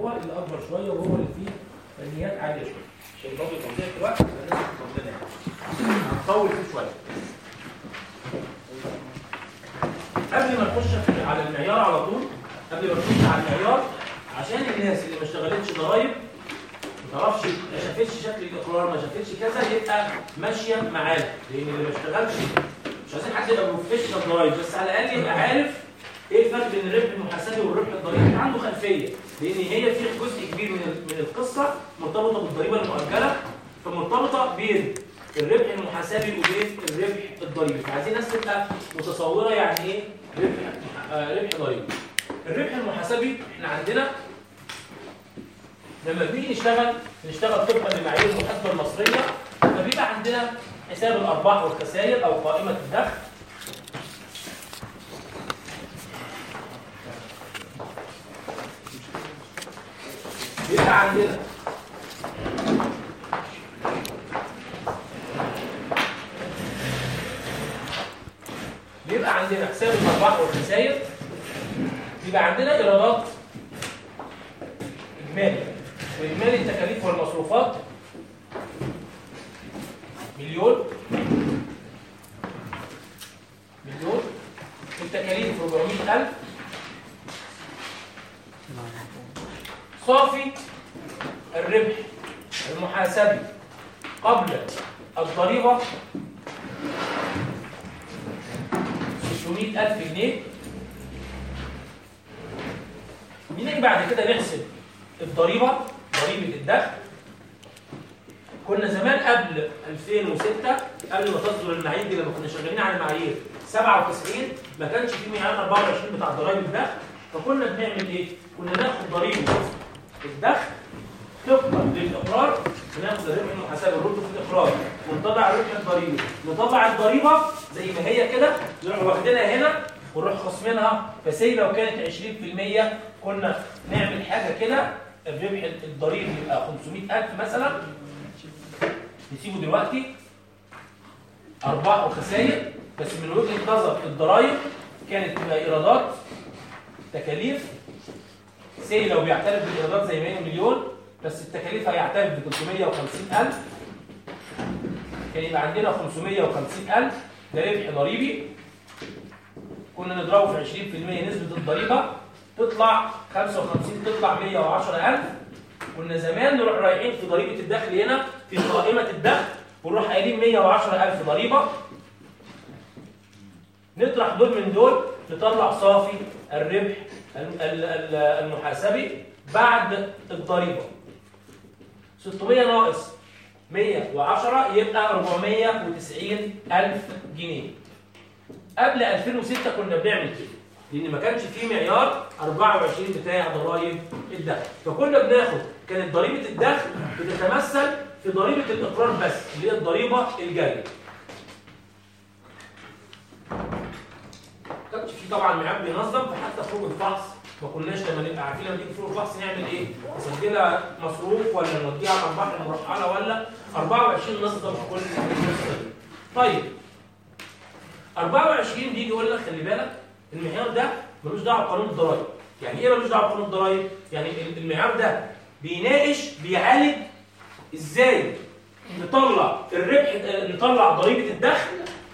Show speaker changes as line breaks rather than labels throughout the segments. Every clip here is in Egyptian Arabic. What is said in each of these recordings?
هو اللي اكبر شويه وهو اللي فيه فنيات عاليه شويه عشان برضه توضيح الوقت لازم تفضلنا يعني هنطول فيه شويه قبل ما نخش على المعيار على طول قبل ما نخش على المعيار عشان الناس اللي ما اشتغلتش ضرايب ما تعرفش ما شافتش شكل الاقرار ما شافتش كذا يبقى ماشيه معانا لان اللي ما اشتغلش مش عايزين حد يبقى بروفيشنال ضرايب بس على الاقل يبقى عارف ايه الفرق بين الربح المحاسبي والربح الضريبي يبقى عنده خلفيه لان هي في جزء كبير من من القصه مرتبطه بالضريبه المؤجله فمرتبطه بين الربح المحاسبي وبين الربح الضريبي فعايزين الناس تبقى متصوره يعني ايه ربح آه ربح ضريبي الربح المحاسبي احنا عندنا لما بنيجي نشتغل نشتغل طبقا لمعايير المحاسبه المصريه فبيبقى عندنا حساب الارباح والخسائر او قائمه الدخل بيبقى عندنا بيبقى عندنا حساب الارباح والخسائر بيبقى عندنا ايرادات اجمالي واجمالي التكاليف والمصروفات مليون مليون التكاليف 400000 صافي الربح المحاسبي قبل الضريبة 600000 جنيه بنيجي بعد كده نحسب الضريبة ضريبة الدخل كنا زمان قبل 2006 قبل ما تصدر المعايير دي لما كنا شغالين على المعايير 97 ما كانش في معيار 24 بتاع ضرائب الدخل فكنا بنعمل ايه؟ كنا ناخد ضريبه الدخل طبقا للاقرار بناخد الربح المحاسبي نرده في الاقرار ونطلع الربح الضريبي نطلع الضريبه زي ما هي كده نروح واخدينها هنا ونروح خصمينها فسي لو كانت 20% كنا نعمل حاجه كده الربح الضريبي يبقى 500000 مثلا نسيبه دلوقتي ارباح وخسائر بس من وجهه نظر الضرائب كانت تبقى ايرادات تكاليف سي لو بيعترف بالايرادات زي ما هي مليون بس التكاليف هيعترف ب 350000 كان يبقى عندنا 550000 ده ربح ضريبي كنا نضربه في 20% نسبة الضريبة تطلع 55 تطلع 110000 كنا زمان نروح رايحين في ضريبة الدخل هنا في قائمة الدخل ونروح قايلين 110000 ضريبة نطرح دول من دول نطلع صافي الربح المحاسبي بعد الضريبة 600 ناقص 110 يبقى 490 ألف جنيه قبل 2006 كنا بنعمل كده لأن ما كانش في معيار 24 بتاع ضرائب الدخل فكنا بناخد كانت ضريبة الدخل بتتمثل في ضريبة الإقرار بس اللي هي الضريبة الجارية كانش في طبعا معيار بينظم فحتى فروق الفحص ما كناش لما نبقى عارفين لما نيجي فروق الفحص نعمل ايه؟ نسجلها مصروف ولا نوديها على الارباح المرحله ولا 24 نظم كل القصه دي. طيب 24 بيجي يقول لك خلي بالك المعيار ده ملوش دعوه بقانون الضرائب. يعني ايه ملوش دعوه بقانون الضرائب؟ يعني المعيار ده بيناقش بيعالج ازاي نطلع الربح نطلع ضريبه الدخل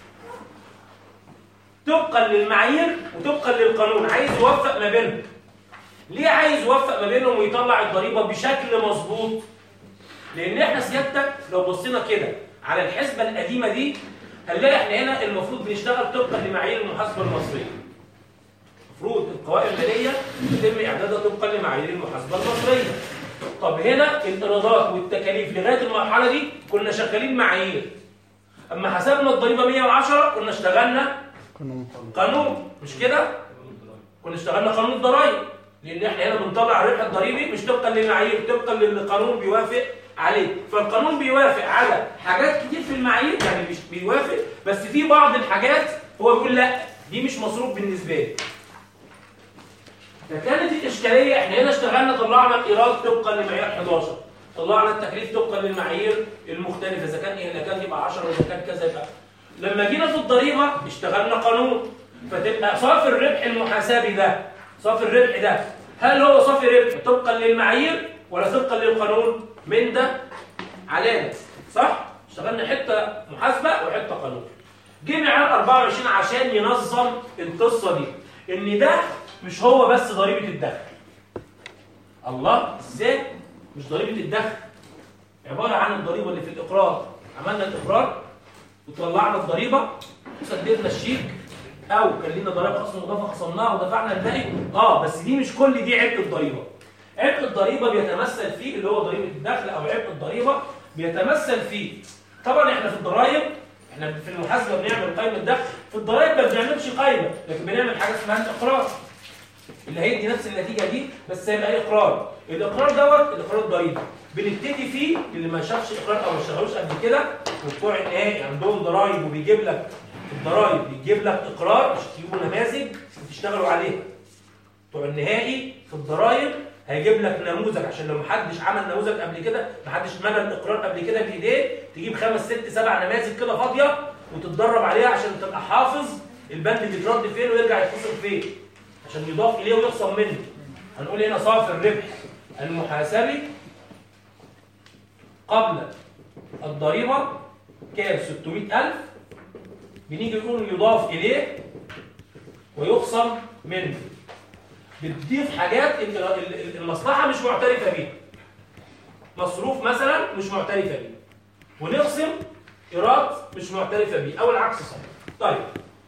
طبقا للمعايير وطبقا للقانون عايز يوفق ما بينهم ليه عايز يوفق ما بينهم ويطلع الضريبه بشكل مظبوط لان احنا سيادتك لو بصينا كده على الحسبه القديمه دي هنلاقي احنا هنا المفروض بنشتغل طبقا لمعايير المحاسبه المصريه المفروض القوائم الماليه يتم اعدادها طبقا لمعايير المحاسبه المصريه طب هنا الايرادات والتكاليف لغايه المرحله دي كنا شغالين معايير اما حسبنا الضريبه 110 كنا اشتغلنا قانون مش كده كنا اشتغلنا قانون الضرائب لان احنا هنا بنطلع الربح الضريبي مش طبقا للمعايير طبقا للي القانون بيوافق عليه فالقانون بيوافق على حاجات كتير في المعايير يعني مش بيوافق بس في بعض الحاجات هو بيقول لا دي مش مصروف بالنسبه لي فكانت الاشكاليه احنا هنا اشتغلنا طلعنا الايراد طبقا لمعيار 11 طلعنا التكليف طبقا للمعايير المختلفه اذا كان ايه كان يبقى 10 واذا كان كذا يبقى لما جينا في الضريبه اشتغلنا قانون فتبقى صافي الربح المحاسبي ده صافي الربح ده هل هو صافي ربح طبقا للمعايير ولا طبقا للقانون من ده على ده صح اشتغلنا حته محاسبه وحته قانون جه معيار 24 عشان ينظم القصه دي ان ده مش هو بس ضريبه الدخل الله ازاي مش ضريبه الدخل عباره عن الضريبه اللي في الاقرار عملنا الاقرار وطلعنا الضريبه وسددنا الشيك او كان لينا ضريبه خصم مضافه خصمناها ودفعنا الباقي اه بس دي مش كل دي عبء الضريبه عبء الضريبه بيتمثل فيه اللي هو ضريبه الدخل او عبء الضريبه بيتمثل فيه طبعا احنا في الضرائب احنا في المحاسبه بنعمل قائمه دخل في الضرائب ما بنعملش قائمه لكن بنعمل حاجه اسمها الاقرار اللي هيدي نفس النتيجه دي بس هيبقى ايه اقرار الاقرار دوت الاقرار الضريبي بنبتدي فيه اللي ما شافش اقرار او ما اشتغلوش قبل كده وبتوع النهائي عندهم ضرايب وبيجيب لك الضرايب بيجيب لك اقرار تجيبوا نماذج وتشتغلوا عليها بتوع النهائي في الضرايب هيجيب لك نموذج عشان لو محدش عمل نموذج قبل كده محدش ملى الاقرار قبل كده بايديه تجيب خمس ست سبع نماذج كده فاضيه وتتدرب عليها عشان تبقى حافظ البند بيترد فين ويرجع يتصل فين عشان يضاف اليه ويخصم منه هنقول هنا صافي الربح المحاسبي قبل الضريبه كام 600000 بنيجي نقول يضاف اليه ويخصم منه بتضيف حاجات المصلحه مش معترفه بيها مصروف مثلا مش معترفه بيه ونخصم ايراد مش معترفه بيه او العكس صحيح طيب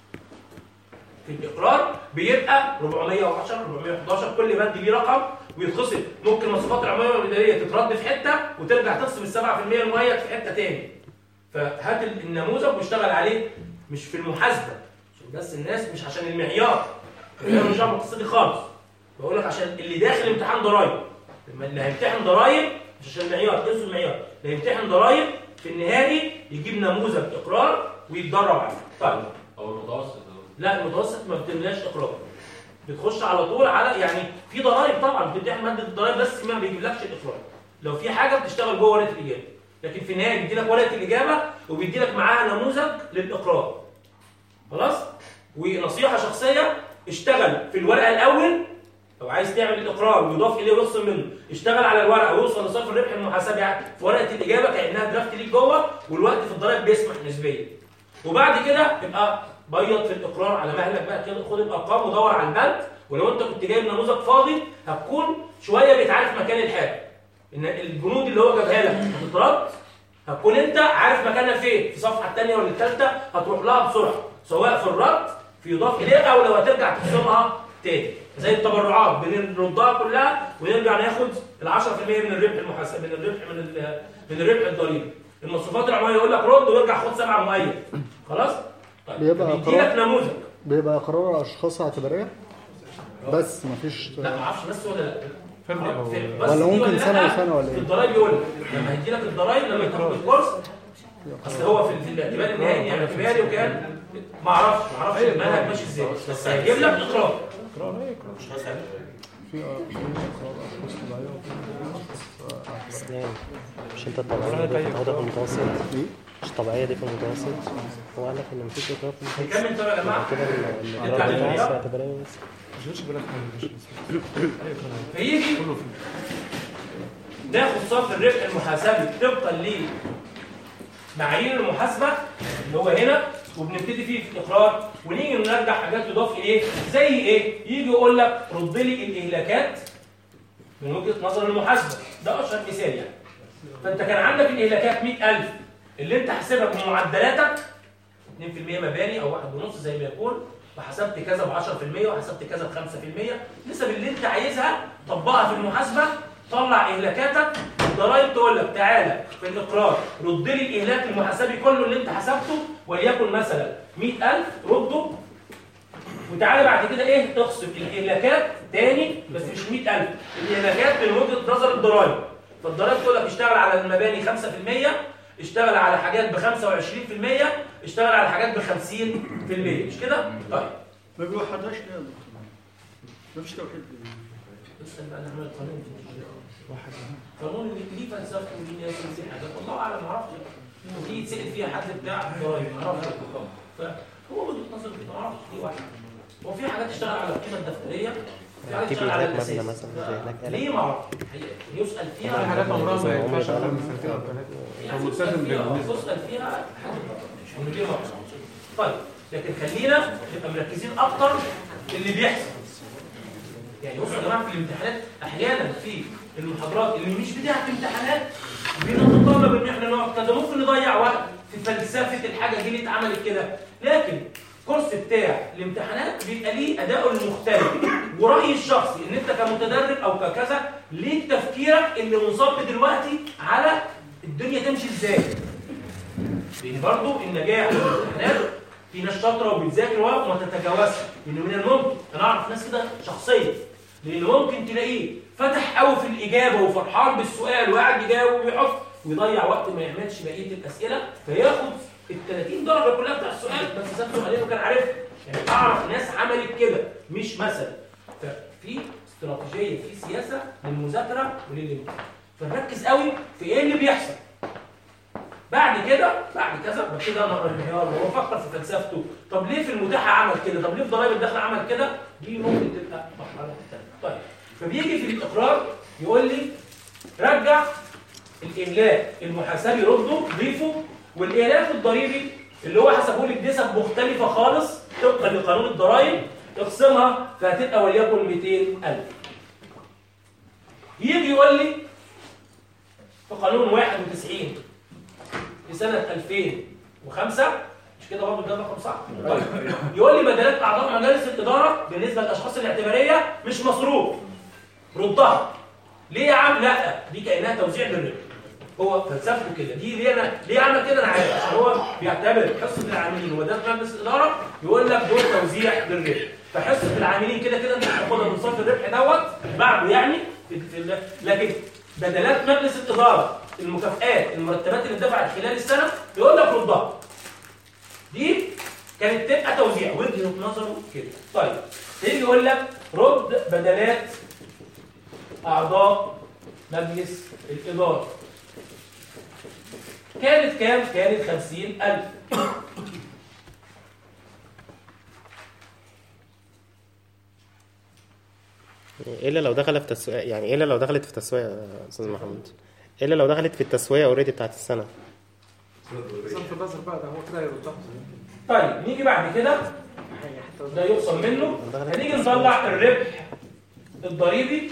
في الاقرار بيبقى 410 411 كل بند ليه رقم ويتخصم ممكن المصروفات العموميه والاداريه تترد في حته وترجع تخصم ال 7% المؤيد في حته تاني فهات النموذج واشتغل عليه مش في المحاسبه عشان بس الناس مش عشان المعيار المعيار مش عامل القصه دي خالص بقول لك عشان اللي داخل امتحان ضرايب لما اللي هيمتحن ضرايب مش عشان المعيار انسوا المعيار اللي هيمتحن ضرايب في النهائي يجيب نموذج اقرار ويتدرب عليه طيب
او المتوسط
لا المتوسط ما بتملاش اقرار بتخش على طول على يعني في ضرايب طبعا بتمتحن ماده الضرايب بس ما بيجيبلكش الاقرار لو في حاجه بتشتغل جوه ورقه الاجابه لكن في النهايه بيدي لك ورقه الاجابه وبيدي لك معاها نموذج للاقرار خلاص ونصيحه شخصيه اشتغل في الورقه الاول لو عايز تعمل الاقرار ويضاف اليه ويخصم منه اشتغل على الورقه ويوصل لصافي الربح المحاسبي في ورقه الاجابه كانها درافت ليك جوه والوقت في الضرايب بيسمح نسبيا وبعد كده يبقى بيض في الاقرار على مهلك بقى كده خد الارقام ودور على البند ولو انت كنت جايب نموذج فاضي هتكون شويه بيتعرف مكان الحاجه ان البنود اللي هو جابها لك هتترد هتكون انت عارف مكانها فين في الصفحه الثانيه ولا الثالثه هتروح لها بسرعه سواء في الرد في يضاف اليها او لو هترجع تخصمها تاني زي التبرعات بنردها كلها ونرجع ناخد ال 10% من الربح المحاسب من الربح من من الربح الضريبي المصروفات العموميه يقول لك رد وارجع خد سبعه مؤيد خلاص طيب
بيبقى
بيدي لك نموذج
بيبقى قرار اشخاص اعتباريه بس مفيش
لا ما اعرفش بس ولا لا
فرق
في- بس
ولا
دي
ممكن سنة
لا،
وسنة ولا
في
إيه؟
الضرايب يقول لك لما هيدي لك الضرايب لما تاخد الكورس اصل هو في في الاعتبار النهائي يعني اعتباري وكان ما اعرفش ما اعرفش المنهج ماشي ازاي بس هيجيب لك اقرار
في في قرار اشخاص طبيعيه وفي
بس يعني مش انت الطبيعية دي بتاخدها في المتوسط
ايه؟
مش الطبيعية دي في المتوسط هو قال لك ان مفيش اقرار في المتوسط
هنكمل طبعا يا جماعه
كده ال-
نرجع
القرار
للمعيار.
بتاعه اعتبارية بس
مش بالك حاجه مش
فيجي
كله فيه
ناخد صف الربح المحاسبي طبقا لمعايير المحاسبه اللي هو هنا وبنبتدي فيه في الاقرار ونيجي نرجع حاجات يضاف اليه زي ايه؟ يجي يقول لك رد لي الاهلاكات من وجهه نظر المحاسبه ده اشهر مثال يعني فانت كان عندك الاهلاكات 100000 اللي انت حاسبها بمعدلاتك 2% مباني او 1.5 زي ما يكون وحسبت كذا ب 10% وحسبت كذا ب 5% نسب اللي انت عايزها طبقها في المحاسبه طلع اهلاكاتك الضرايب تقول لك تعالى في الاقرار رد لي الاهلاك المحاسبي كله اللي انت حسبته وليكن مثلا 100000 رده وتعالى بعد كده ايه تخصم الاهلاكات تاني بس مش 100000 الاهلاكات من وجهه نظر الضرايب فالضرايب تقول لك اشتغل على المباني 5% اشتغل على حاجات ب 25% اشتغل على حاجات ب 50% مش كده؟ طيب
ما بيوحدهاش ليه يا دكتور؟ ما فيش توحيد
اسال بقى نعمل قانون واحد قانون اللي ليه فلسفه وليه ناس وليه حاجات والله اعلم ما اعرفش وتيجي يتسال فيها حد بتاع الضرايب ما اعرفش فهو وجهه نظر كده ما اعرفش دي واحد هو في حاجات تشتغل على القيمه الدفتريه حاجة
في
تشتغل على
هناك مبنى
الأساس.
مثلا زي هناك آلة.
ليه ما اعرف يسأل
في
فيها
حاجات عمرها ما
هم
ينفعش
بقى-
اقل من سنتين او ثلاثه
يعني
هو ملتزم
فيها
بالنسبه
تسأل فيها حاجة من ليه ما أعرف. طيب لكن خلينا نبقى مركزين اكتر في اللي بيحصل يعني بصوا يا جماعه في الامتحانات احيانا في المحاضرات اللي مش بتاعت امتحانات بنتطلب ان احنا نقعد كده ممكن نضيع وقت في فلسفه الحاجه دي اللي اتعملت كده لكن الكورس بتاع الامتحانات بيبقى ليه اداؤه المختلف ورايي الشخصي ان انت كمتدرب او ككذا ليك تفكيرك اللي منصب دلوقتي على الدنيا تمشي ازاي لان برضو النجاح في الامتحانات في ناس شاطره وبتذاكر وما تتجاوزش لان من الممكن انا اعرف ناس كده شخصيه لان ممكن تلاقيه فتح قوي في الاجابه وفرحان بالسؤال وقاعد يجاوب ويحط ويضيع وقت ما يعملش بقيه الاسئله فياخد ال 30 درجه كلها بتاع السؤال بس ساب سؤالين وكان عارفها يعني اعرف ناس عملت كده مش مثل ففي استراتيجيه في سياسه للمذاكره وللامتحان فنركز قوي في ايه اللي بيحصل بعد كده بعد كذا ببتدي انا اقرا المعيار وافكر في فلسفته طب ليه في المتاحه عمل كده طب ليه في ضرائب الدخل عمل كده دي ممكن تبقى مرحله ثانيه طيب فبيجي في الاقرار يقول لي رجع الاملاك المحاسبي رده ضيفه والالاف الضريبي اللي هو حسبه لك نسب مختلفه خالص طبقا لقانون الضرائب اقسمها فهتبقى وليكن 200000 يجي يقول لي في قانون 91 لسنة 2005 مش كده برضه ده رقم صح؟ طيب يقول لي بدلات أعضاء مجالس الإدارة بالنسبة للأشخاص الاعتبارية مش مصروف ردها ليه يا عم؟ لا دي كأنها توزيع للربح هو فلسفته كده دي ليه انا ليه عمل كده انا عارف عشان هو بيعتبر حصه العاملين وبدات مجلس الاداره يقول لك دول توزيع للربح فحصه العاملين كده كده انت هتاخدها من صرف الربح دوت بعده يعني في في ال- لكن بدلات مجلس الاداره المكافئات المرتبات اللي اتدفعت خلال السنه يقول لك ردها دي كانت تبقى توزيع وجهه نظره كده طيب يجي يقول لك رد بدلات اعضاء مجلس الاداره كانت كام؟ كانت 50000
الا لو دخلت في تسويق يعني الا لو دخلت في تسويق يا استاذ محمد الا لو دخلت في التسويق اوريدي بتاعت السنه
صرف النظر بقى ده هو كده هيردها
طيب نيجي بعد كده ده يقسم منه هنيجي نطلع الربح الضريبي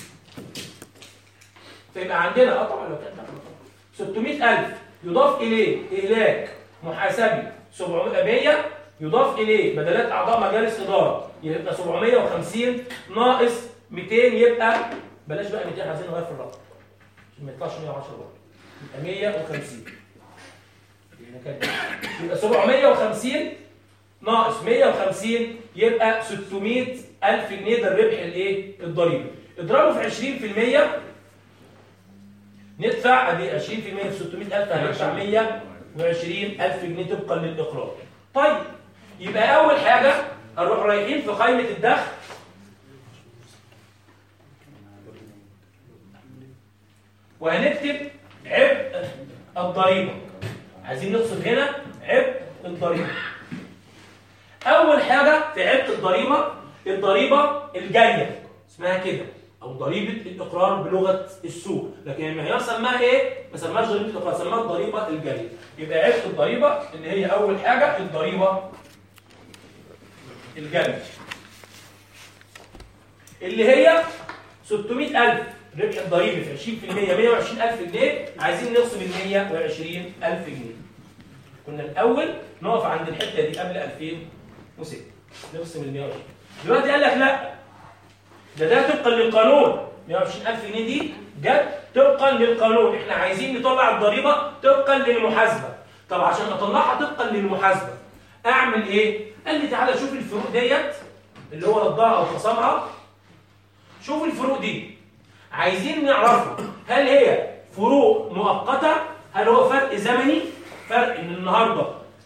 فيبقى عندنا اه طبعا لو كان 600000 يضاف اليه اهلاك محاسبي 700 يضاف اليه بدلات اعضاء مجالس اداره يبقى 750 ناقص 200 يبقى بلاش بقى 200 عايزين نغير في الرقم عشان ما يطلعش 110 برضه يبقى 150 يعني كان يبقى 750 ناقص 150 يبقى 600 ألف جنيه ده الربح الايه الضريبي اضربه في 20% ندفع ادي 20% في 600000 هندفع 120000 جنيه طبقا للاقرار طيب يبقى اول حاجه هنروح رايحين في قائمه الدخل وهنكتب عبء الضريبه عايزين نقصد هنا عبء الضريبه اول حاجه في عبء الضريبه الضريبه الجايه اسمها كده او ضريبه الاقرار بلغه السوق لكن المعيار سماها ايه ما سماهاش ضريبه الاقرار سماها الضريبه الجايه يبقى عبء الضريبه اللي هي اول حاجه الضريبه الجايه اللي هي 600000 ربح الضريبي في 20% 120000 جنيه عايزين نقسم ال 120000 جنيه كنا الاول نقف عند الحته دي قبل 2006 نقسم ال 120 دلوقتي قال لك لا ده ده طبقا للقانون 120000 جنيه دي جت طبقا للقانون احنا عايزين نطلع الضريبه طبقا للمحاسبه طب عشان اطلعها طبقا للمحاسبه اعمل ايه قال لي تعالى شوف الفروق ديت اللي هو ردها او خصمها شوف الفروق دي عايزين نعرفه هل هي فروق مؤقته هل هو فرق زمني فرق ان النهارده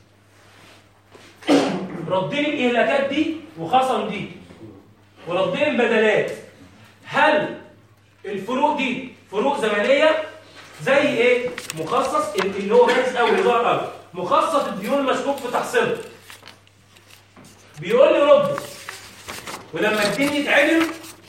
رد لي الاهلاكات دي وخصم دي ورد لي البدلات هل الفروق دي فروق زمنيه زي ايه مخصص اللي هو كويس قوي اللي هو قوي مخصص الديون المشكوك في تحصيلها بيقول لي رد ولما الدين يتعدل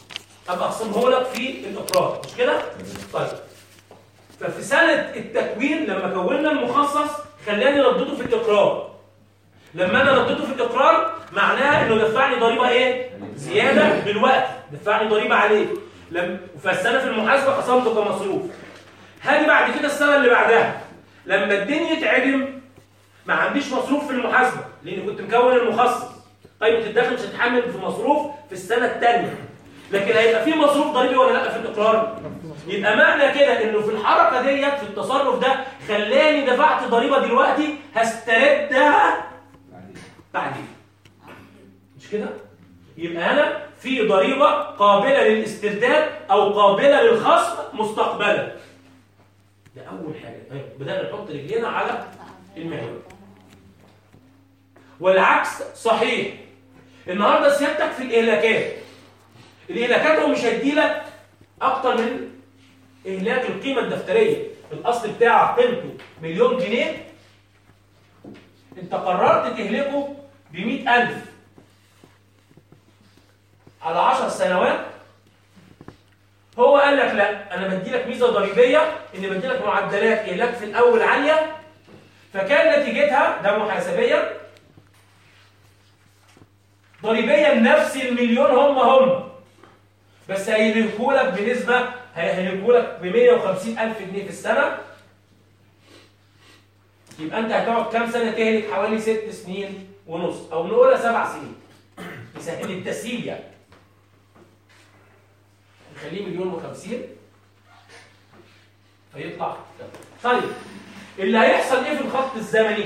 ابقى اقسمه لك في الاقرار مش كده طيب ففي سنه التكوين لما كونا المخصص خلاني ردته في الاقرار لما انا ردته في الاقرار معناها انه دفعني ضريبه ايه زياده بالوقت دفعني ضريبه عليه لم فالسنه في المحاسبه قسمته كمصروف هاجي بعد كده السنه اللي بعدها لما الدنيا يتعدم ما عنديش مصروف في المحاسبه لان كنت مكون المخصص قيمه الدخل مش هتتحمل في مصروف في السنه الثانيه لكن هيبقى في مصروف ضريبي ولا لا في الاقرار يبقى معنى كده انه في الحركه ديت في التصرف ده خلاني دفعت ضريبه دلوقتي هستردها بعدين مش كده يبقى انا في ضريبه قابله للاسترداد او قابله للخصم مستقبلا ده اول حاجه طيب بدانا نحط رجلينا على المحور والعكس صحيح النهارده سيادتك في الاهلاكات الاهلاكات هو مش هيديلك اكتر من اهلاك القيمه الدفتريه الاصل بتاعك قيمته مليون جنيه انت قررت تهلكه ب 100000 على 10 سنوات هو قال لك لا انا بدي لك ميزه ضريبيه ان بدي لك معدلات اهلاك في الاول عاليه فكان نتيجتها ده محاسبيا ضريبيا نفس المليون هم هم بس هيهلكوا لك بنسبه هيهلكوا لك ب 150 الف جنيه في السنه يبقى انت هتقعد كام سنه تهلك حوالي ست سنين ونص او نقولها سبع سنين يسهل التسهيل يعني نخليه مليون وخمسين فيطلع كده. طيب اللي هيحصل ايه في الخط الزمني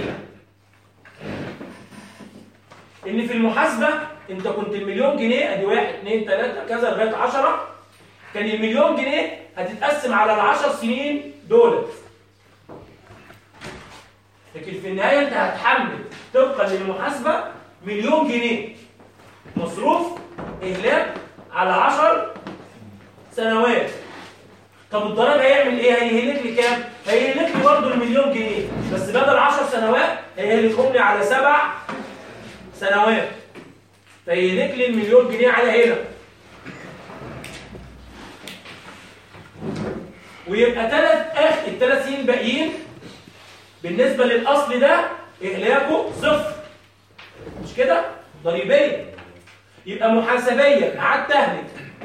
ان في المحاسبه انت كنت المليون جنيه ادي واحد اثنين ثلاثه كذا لغايه 10 كان المليون جنيه هتتقسم على العشر سنين دولت لكن في النهايه انت هتحمل طبقا للمحاسبه مليون جنيه مصروف اهلاك على 10 سنوات طب الضرائب هيعمل ايه هيهلك لي كام هيهلك لي برضه المليون جنيه بس بدل 10 سنوات هيهلكهم لي على سبع سنوات فيهلك لي المليون جنيه على هنا ويبقى ثلاث اخر الثلاث سنين الباقيين بالنسبه للاصل ده اهلاكه صفر مش كده ضريبيا يبقى محاسبيا قعدت اهلك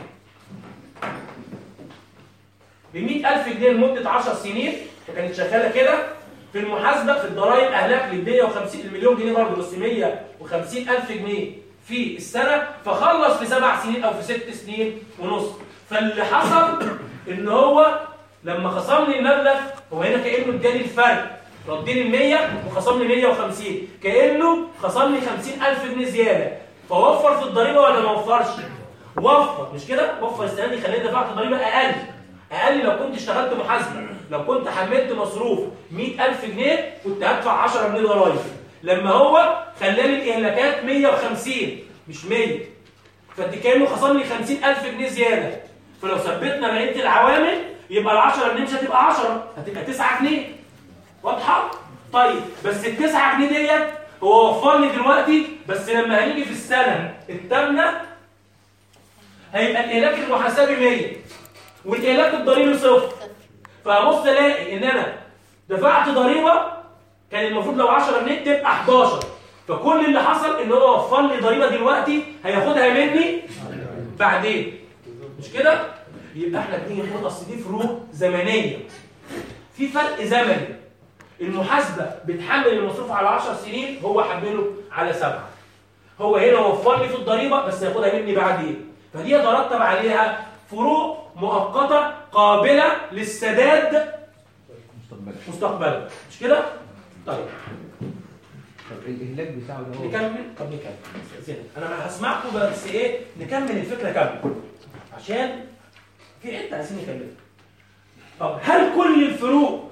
ب 100000 جنيه لمده 10 سنين فكانت شغاله كده في المحاسبه في الضرائب اهلاك لل 150 المليون جنيه برضه بس 150000 جنيه في السنه فخلص في سبع سنين او في ست سنين ونص فاللي حصل ان هو لما خصم لي المبلغ هو هنا كانه اداني الفرق رديني ال 100 وخصم لي 150 كانه خصم لي 50000 جنيه زياده فوفر في الضريبه ولا ما وفرش؟ وفر مش كده؟ وفر السنه دي خلاني دفعت ضريبه اقل اقل لو كنت اشتغلت محاسبه لو كنت حملت مصروف 100000 جنيه كنت هدفع 10 جنيه ضرايب لما هو خلاني الاهلاكات 150 مش 100 فانت كانه خصم لي 50000 جنيه زياده فلو ثبتنا بقيه العوامل يبقى ال 10 جنيه مش هتبقى 10 هتبقى 9 جنيه واضحه طيب بس ال 9 جنيه ديت هو وفر لي دلوقتي بس لما هنيجي في السنه الثامنه هيبقى الاهلاك المحاسبي 100 والاهلاك الضريبي صفر فهبص الاقي ان انا دفعت ضريبه كان المفروض لو 10 جنيه تبقى 11 فكل اللي حصل ان هو وفر لي ضريبه دلوقتي هياخدها مني بعدين مش كده يبقى احنا بنيجي نقول اصل دي فروق زمنيه في فرق زمني المحاسبه بتحمل المصروف على 10 سنين هو حمله على سبعه هو هنا وفر لي في الضريبه بس هياخدها مني بعدين فدي يترتب عليها فروق مؤقته قابله للسداد مستقبلا مش كده طيب
طب الاهلاك بتاعه ده هو
نكمل طب نكمل زين. انا هسمعكم بس ايه نكمل الفكره كامله عشان في حته عايزين نكملها طب هل كل الفروق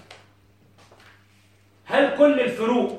هل كل الفروق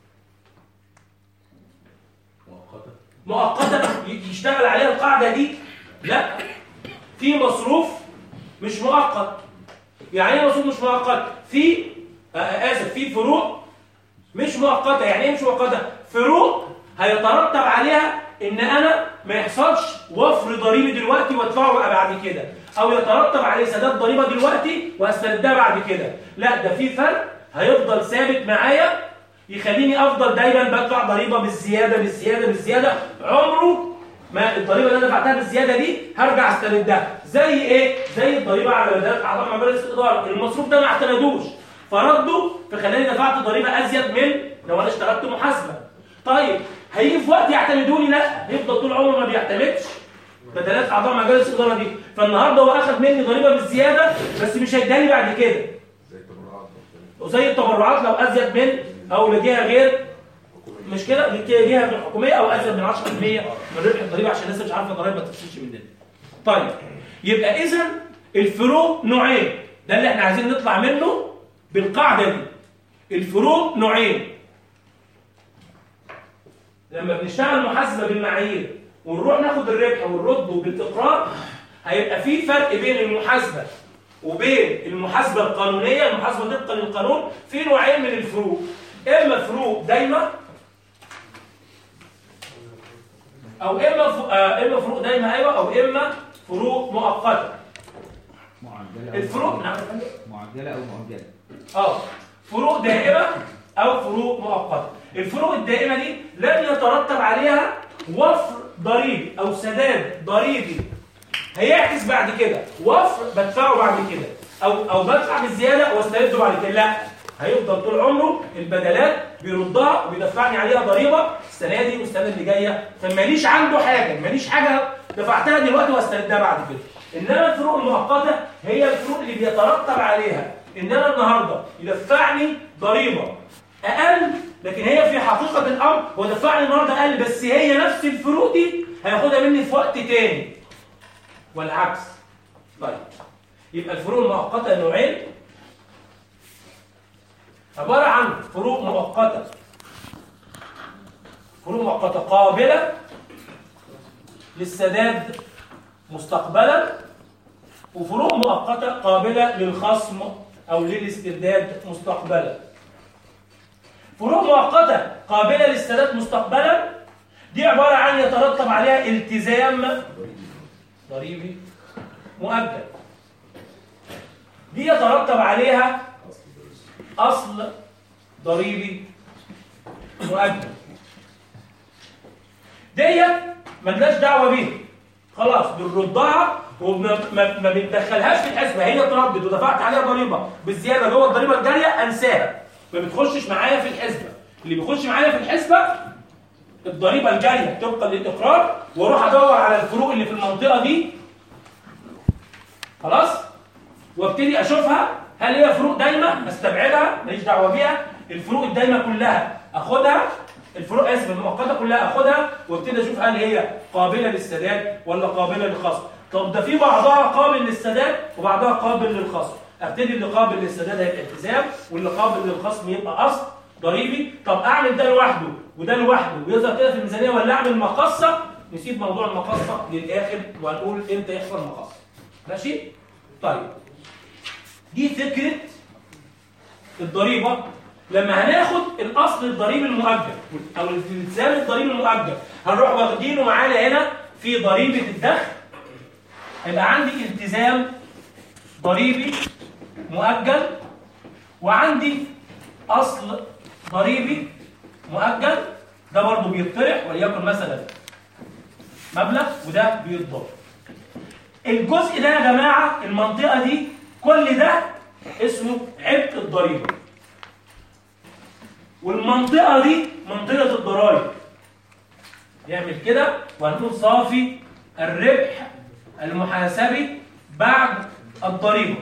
مؤقتة ي- يشتغل عليها القاعدة دي؟ لا في مصروف مش مؤقت يعني ايه مصروف مش مؤقت؟ في آه، اسف في فروق مش مؤقتة يعني ايه مش مؤقتة؟ فروق هيترتب عليها ان انا ما يحصلش وفر ضريبي دلوقتي وادفعه بقى بعد كده او يترتب عليه سداد ضريبه دلوقتي واستردها بعد كده لا ده في فرق هيفضل ثابت معايا يخليني افضل دايما بدفع ضريبه بالزياده بالزياده بالزياده عمره ما الضريبه اللي انا دفعتها بالزياده دي هرجع استردها زي ايه زي الضريبه على بدات اعضاء مجلس الاداره المصروف ده ما اعتمدوش فردوا فخلاني دفعت ضريبه ازيد من لو انا اشتغلت محاسبه طيب هيجي في وقت يعتمدوني لا هيفضل طول عمره ما بيعتمدش بدلات اعضاء مجالس الاداره دي فالنهارده هو اخذ مني ضريبه بالزياده بس مش هيداني بعد كده وزي التبرعات لو ازيد من او لجهه غير مش كده جهه غير حكوميه او ازيد من 10% من ربح الضريبه عشان الناس مش عارفه الضرايب ما تفصلش مننا طيب يبقى اذا الفروق نوعين ده اللي احنا عايزين نطلع منه بالقاعده دي الفروق نوعين لما بنشتغل محاسبه بالمعايير ونروح ناخد الربح ونرده بالاقرار هيبقى في فرق بين المحاسبه وبين المحاسبه القانونيه المحاسبه طبقا للقانون في نوعين من الفروق اما فروق دايمه او اما ف... آه اما فروق دايمه ايوه او اما فروق مؤقته
معدلة أو
الفروق نعم
معدلة أو مؤجلة
اه فروق دائمة أو فروق مؤقتة الفروق الدائمة دي لن يترتب عليها وفر ضريبي أو سداد ضريبي هيعكس بعد كده وفر بدفعه بعد كده أو أو بدفع بالزيادة واسترده بعد كده لا هيفضل طول عمره البدلات بيردها وبيدفعني عليها ضريبة السنة دي والسنة اللي جاية فماليش عنده حاجة ماليش حاجة دفعتها دلوقتي واستردها بعد كده إنما الفروق المؤقتة هي الفروق اللي بيترتب عليها إن أنا النهاردة يدفعني ضريبة أقل لكن هي في حقيقة الأمر هو دفعني النهاردة أقل بس هي نفس الفروق دي هياخدها مني في وقت تاني والعكس طيب يبقى الفروق المؤقتة نوعين عبارة عن فروق مؤقتة فروق مؤقتة قابلة للسداد مستقبلا وفروق مؤقتة قابلة للخصم أو للاسترداد مستقبلا فروق مؤقتة قابلة للسداد مستقبلا دي عبارة عن يترتب عليها التزام ضريبي مؤجل دي يترتب عليها أصل ضريبي مؤجل ديت ملناش دعوة بيها خلاص بنردها وما ما ما بندخلهاش في الحسبه هي اتردد ودفعت عليها ضريبه بالزياده جوه الضريبه الجاريه انساها ما بتخشش معايا في الحسبه اللي بيخش معايا في الحسبه الضريبه الجاريه طبقا للاقرار واروح ادور على الفروق اللي في المنطقه دي خلاص وابتدي اشوفها هل هي فروق دايمه استبعدها ماليش دعوه بيها الفروق الدايمه كلها اخدها الفروق اسف المؤقته كلها اخدها وابتدي اشوف هل هي قابله للسداد ولا قابله للخصم طب ده في بعضها قابل للسداد وبعضها قابل للخصم ابتدي اللي قابل للسداد هيبقى التزام واللي قابل للخصم يبقى اصل ضريبي طب اعمل ده لوحده وده لوحده ويظهر كده في الميزانيه ولا اعمل مقصه نسيب موضوع المقصه للاخر وهنقول امتى يحصل مقصه ماشي طيب دي فكره الضريبه لما هناخد الاصل الضريبي المؤجل او الالتزام الضريبي المؤجل هنروح واخدينه معانا هنا في ضريبه الدخل هيبقى عندي التزام ضريبي مؤجل وعندي اصل ضريبي مؤجل ده برضه بيطرح وليكن مثلا مبلغ وده بيتضاف الجزء ده يا جماعه المنطقه دي كل ده اسمه عبء الضريبه والمنطقه دي منطقه الضرائب يعمل كده وهنقول صافي الربح المحاسبي بعد الضريبه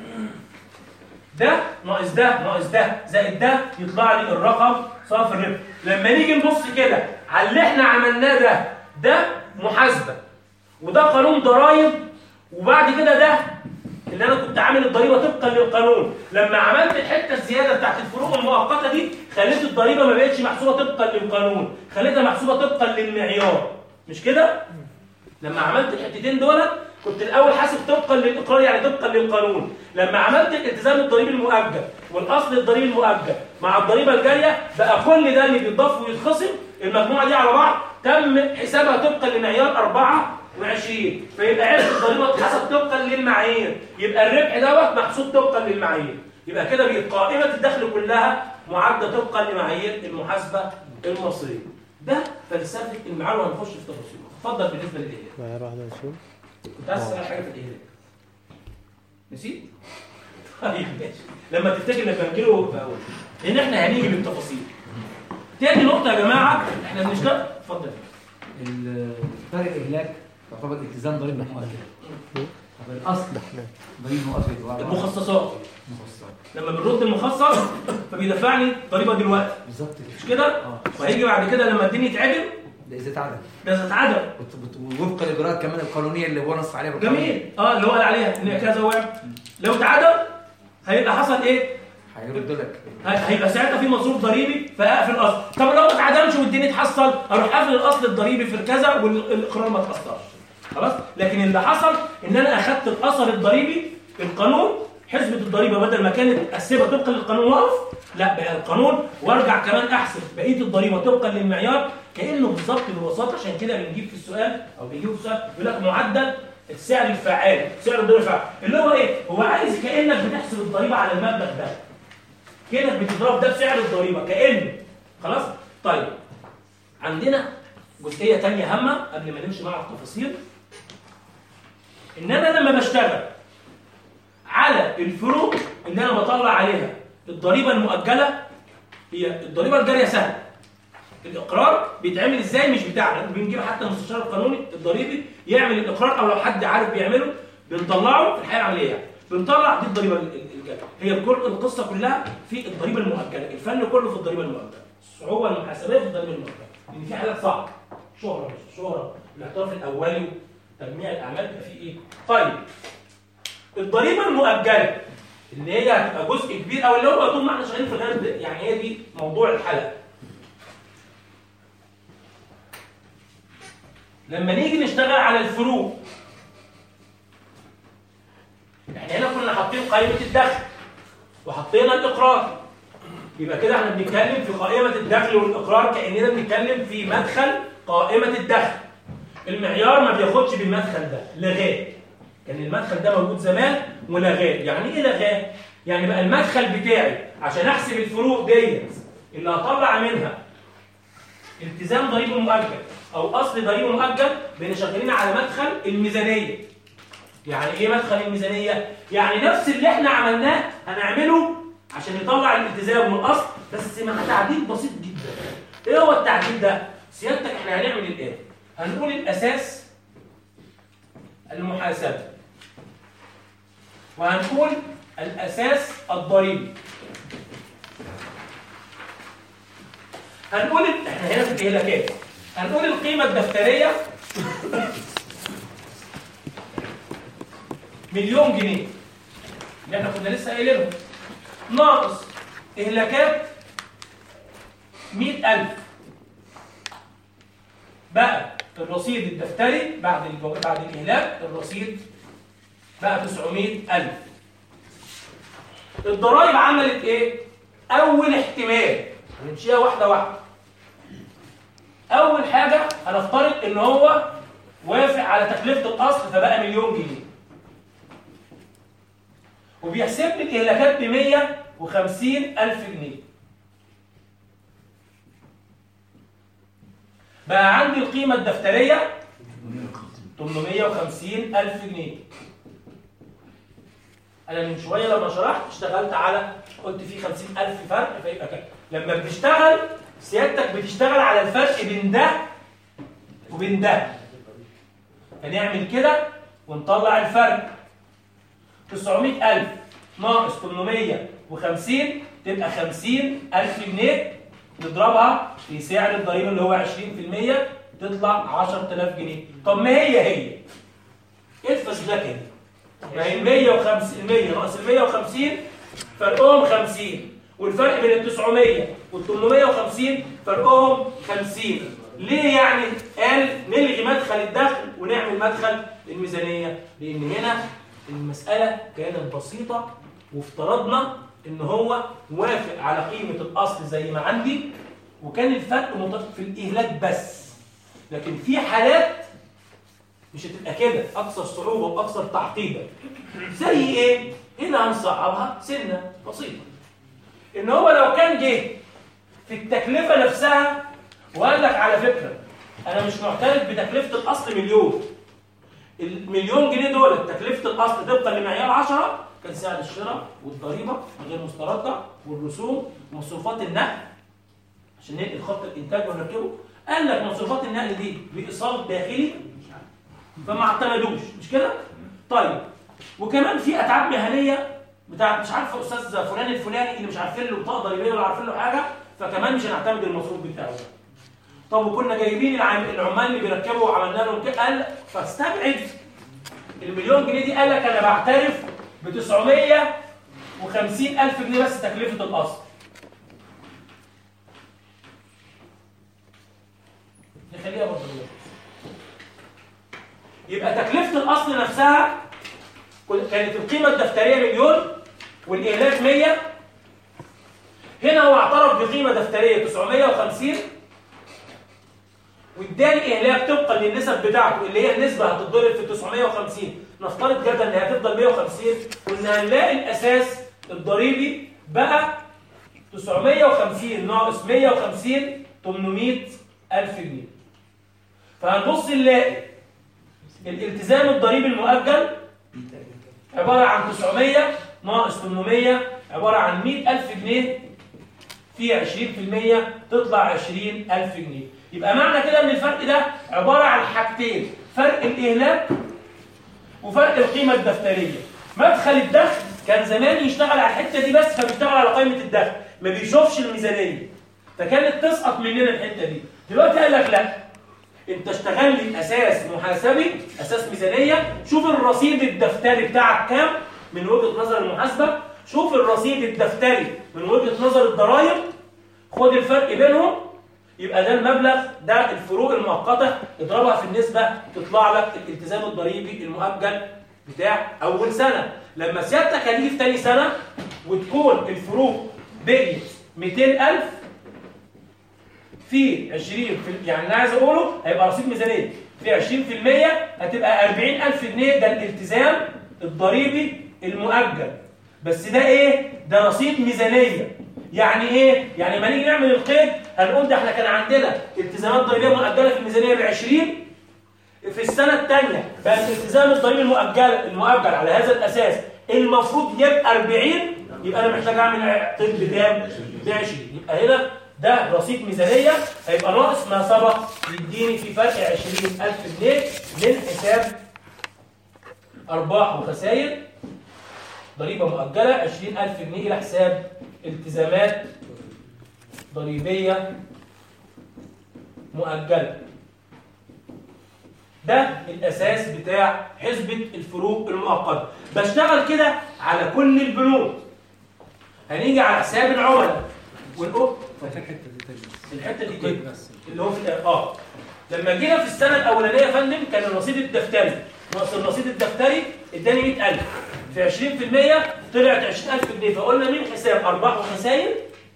ده ناقص ده ناقص ده زائد ده يطلع لي الرقم صافي الربح لما نيجي نبص كده على اللي احنا عملناه ده ده محاسبه وده قانون ضرائب وبعد كده ده اللي انا كنت عامل الضريبه طبقا للقانون لما عملت الحته الزياده بتاعت الفروق المؤقته دي خليت الضريبه ما بقتش محسوبه طبقا للقانون خليتها محسوبه طبقا للمعيار مش كده لما عملت الحتتين دول كنت الاول حاسب طبقا للاقرار يعني طبقا للقانون لما عملت الالتزام الضريبي المؤجل والاصل الضريبي المؤجل مع الضريبه الجايه بقى كل ده اللي بيتضاف ويتخصم المجموعه دي على بعض تم حسابها طبقا لمعيار 24 فيبقى عرف الضريبه اتحسب طبقا للمعايير يبقى الربح دوت محسوب طبقا للمعايير يبقى كده بقت قائمه الدخل كلها معده طبقا لمعايير المحاسبه المصريه ده فلسفه المعاد وهنخش في تفاصيل اتفضل بالنسبه للاهلاك
معيار 21
كنت عايز اسال حاجه في الاهلاك نسيت طيب ماشي لما تفتكر لما نجيله بقول لان احنا هنيجي بالتفاصيل تاني نقطه يا جماعه احنا بنشتغل اتفضل
فرق اهلاك تعتبر التزام ضريبه مؤجله طب الاصل ضريبه مؤجله
المخصصات لما بنرد المخصص فبيدفعني ضريبه دلوقتي
بالظبط كده
مش كده
اه
وهيجي بعد كده لما الدنيا يتعدل
ده اذا اتعدل
ده تتعدل
وت- وت- ووفق الاجراءات كمان القانونيه اللي هو نص عليها بالقانون.
جميل اه اللي هو قال عليها ان كذا وعم لو اتعدل هيبقى حصل ايه
هيرد لك
هي- هيبقى ساعتها في مصروف ضريبي فاقفل الاصل طب لو ما اتعدمش والدنيا اتحصل اروح قافل الاصل الضريبي في كذا والاقرار ما اتاثرش خلاص لكن اللي حصل ان انا اخدت الاثر الضريبي القانون حسبة الضريبه بدل ما كانت احسبها طبقا للقانون واقف لا بقى القانون وارجع كمان احسب بقيه الضريبه طبقا للمعيار كانه بالظبط ببساطه عشان كده بنجيب في السؤال او بنجيب في السؤال يقول لك معدل السعر الفعال سعر الضريبه الفعال اللي هو ايه هو عايز كانك بتحسب الضريبه على المبلغ ده كانك بتضرب ده بسعر الضريبه كانه خلاص طيب عندنا جزئيه تانية هامه قبل ما نمشي مع التفاصيل ان انا لما بشتغل على الفروق اللي انا بطلع عليها الضريبه المؤجله هي الضريبه الجاريه سهله الاقرار بيتعمل ازاي مش بتاعنا بنجيب حتى المستشار القانوني الضريبي يعمل الاقرار او لو حد عارف بيعمله بنطلعه في الحياه العمليه يعني بنطلع دي الضريبه ال- ال- الجاريه هي الكل القصه كلها في الضريبه المؤجله الفن كله في الضريبه المؤجله الصعوبه المحاسبيه في الضريبه المؤجله لان في حالات صعبه شهره مش شهره الاعتراف الاولي تجميع الاعمال بيبقى فيه ايه طيب الضريبه المؤجله اللي هي هتبقى جزء كبير او اللي هو طول ما احنا شغالين في الغرب يعني هي دي موضوع الحلقه لما نيجي نشتغل على الفروق احنا هنا كنا حاطين قائمه الدخل وحطينا الاقرار يبقى كده احنا بنتكلم في قائمه الدخل والاقرار كاننا بنتكلم في مدخل قائمه الدخل المعيار ما بياخدش بالمدخل ده لغاه كان المدخل ده موجود زمان ولغاه يعني ايه لغاه يعني بقى المدخل بتاعي عشان احسب الفروق ديت اللي هطلع منها التزام ضريبي مؤجل او اصل ضريبي مؤجل بين شغالين على مدخل الميزانيه يعني ايه مدخل الميزانيه يعني نفس اللي احنا عملناه هنعمله عشان يطلع الالتزام والاصل بس مع تعديل بسيط جدا ايه هو التعديل ده سيادتك احنا هنعمل الايه هنقول الاساس المحاسبه وهنقول الاساس الضريبي هنقول ال- احنا هنا في الاهلاكات هنقول القيمه الدفتريه مليون جنيه اللي احنا كنا لسه قايلينهم ناقص اهلاكات 100000 بقى الرصيد الدفتري بعد الجو... بعد الاهلاك الرصيد بقى 900000 الضرايب عملت ايه اول احتمال هنمشيها واحده واحده اول حاجه هنفترض ان هو وافق على تكلفه الاصل فبقى مليون جنيه وبيحسب لي الاهلاكات ب 150 الف جنيه بقى عندي القيمه الدفتريه 850 الف جنيه انا من شويه لما شرحت اشتغلت على قلت في 50000 فرق فيبقى كده لما بتشتغل سيادتك بتشتغل على الفرق بين ده وبين ده فنعمل كده ونطلع الفرق 900000 ناقص 850 تبقى 50000 جنيه نضربها في سعر الضريبه اللي هو 20% تطلع 10000 جنيه طب ما هي هي ايه الفزلكه دي ما هي ال 150 ال 100 ناقص ال 150 فرقهم 50 والفرق بين ال 900 وال 850 فرقهم 50 ليه يعني قال نلغي مدخل الدخل ونعمل مدخل الميزانيه لان هنا المساله كانت بسيطه وافترضنا ان هو وافق على قيمه الاصل زي ما عندي وكان الفرق مت- في الاهلاك بس لكن في حالات مش هتبقى كده اكثر صعوبه واكثر تعقيدا زي ايه هنا هنصعبها سنه بسيطه ان هو لو كان جه في التكلفه نفسها وقال لك على فكره انا مش معترف بتكلفه الاصل مليون المليون جنيه دول تكلفه الاصل طبقا لمعيار 10 كان سعر الشراء والضريبه غير مسترده والرسوم ومصروفات النقل عشان ننقل خط الانتاج ونركبه قال لك مصروفات النقل دي بايصال داخلي فما اعتمدوش مش كده؟ طيب وكمان في اتعاب مهنيه بتاع مش عارف استاذ فلان الفلاني اللي مش عارفين له بطاقه ضريبيه ولا عارفين له حاجه فكمان مش هنعتمد المصروف بتاعه طب وكنا جايبين العم- العمال اللي بيركبوا وعملنا لهم كده قال فاستبعد المليون جنيه دي قال لك انا بعترف ب 950 الف جنيه بس تكلفه الاصل نخليها برضه دلوقتي. يبقى تكلفه الاصل نفسها كل- كانت القيمه الدفتريه مليون والاهلاك 100 هنا هو اعترف بقيمه دفتريه 950 واداني اهلاك طبقا للنسب بتاعته اللي هي النسبه هتتضرب في 950 نفترض جدا ان هي هتفضل 150 وان هنلاقي الاساس الضريبي بقى 950 ناقص 150 800 الف جنيه فهنبص نلاقي الالتزام الضريبي المؤجل عباره عن 900 ناقص 800 عباره عن 100000 جنيه في 20% تطلع 20000 جنيه يبقى معنى كده ان الفرق ده عباره عن حاجتين فرق الاهلاك وفرق القيمه الدفتريه مدخل الدخل كان زمان يشتغل على الحته دي بس فبيشتغل على قائمه الدخل ما بيشوفش الميزانيه فكانت تسقط مننا الحته دي دلوقتي قال لك لا انت اشتغل لي اساس محاسبي اساس ميزانيه شوف الرصيد الدفتري بتاعك كام من وجهه نظر المحاسبه شوف الرصيد الدفتري من وجهه نظر الضرائب خد الفرق بينهم يبقى ده المبلغ ده الفروق المؤقته اضربها في النسبه تطلع لك الالتزام الضريبي المؤجل بتاع اول سنه لما سيادتك هتيجي في تاني سنه وتكون الفروق بقيت 200000 في 20 في يعني اللي عايز اقوله هيبقى رصيد ميزانيه في 20% هتبقى 40000 جنيه ده الالتزام الضريبي المؤجل بس ده ايه ده رصيد ميزانيه يعني ايه يعني لما نيجي نعمل القيد هنقول ده احنا كان عندنا التزامات ضريبيه مؤجله في الميزانيه ب 20 في السنه الثانيه بقى الالتزام الضريبي المؤجل المؤجل على هذا الاساس المفروض يبقى 40 يبقى انا محتاج اعمل قيد بكام ب 20 يبقى هنا ده رصيد ميزانيه هيبقى ناقص ما سبق يديني في فرق 20000 جنيه من حساب ارباح وخسائر ضريبه مؤجله 20000 جنيه الى حساب التزامات ضريبيه مؤجله ده الاساس بتاع حسبه الفروق المؤقته بشتغل كده على كل البنود هنيجي على حساب العملاء ونقول الحته دي كده اللي هو في الآخر. اه لما جينا في السنه الاولانيه يا فندم كان الرصيد الدفتري ناقص الرصيد الدفتري اداني 100000 في 20% طلعت 20000 جنيه فقلنا من حساب ارباح وخسائر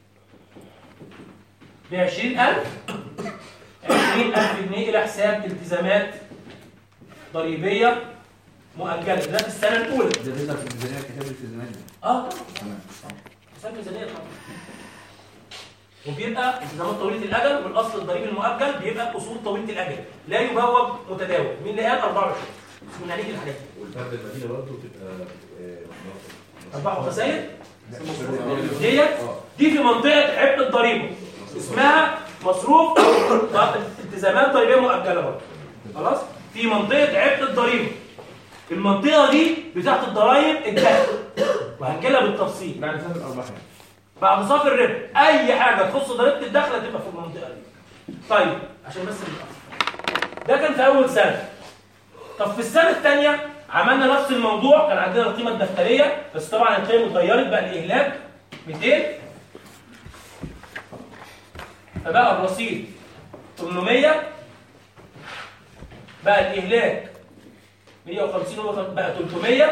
ب 20000 20000 جنيه الى حساب التزامات ضريبيه مؤجله ده في السنه الاولى
ده بيظهر في الميزانيه كتاب الالتزامات ده
اه
تمام
حساب ميزانيه طبعا وبيبقى التزامات طويله الاجل والاصل الضريبي المؤجل بيبقى اصول طويله الاجل لا يبوب متداول مين اللي قال 24 من عليك الحاجات دي
والفرد المدينه برضه تبقى آه،
ارباح وخسائر
آه.
ديت
اه
دي في منطقه عبء الضريبه اسمها مصروف أو التزامات ضريبيه مؤجله برضه خلاص في منطقه عبء الضريبه المنطقه دي بتاعت الضرايب الدخل وهنجيلها بالتفصيل
بعد سنه الارباح يعني.
بعد صافي الربح اي حاجه تخص ضريبه الدخل هتبقى في المنطقه دي طيب عشان بس نبقى. ده كان في اول سنه طب في السنه الثانيه عملنا نفس الموضوع كان عندنا القيمه الدفتريه بس طبعا القيمه اتغيرت بقى الاهلاك 200 فبقى الرصيد 800 بقى الاهلاك 150 هو بقى 300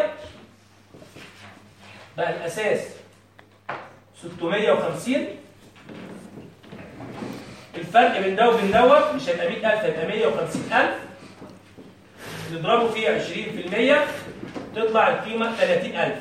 بقى الاساس 650 الفرق بين ده وبين دوت مش هيبقى 100000 هيبقى 150000 نضربه فيه 20% تطلع القيمه 30000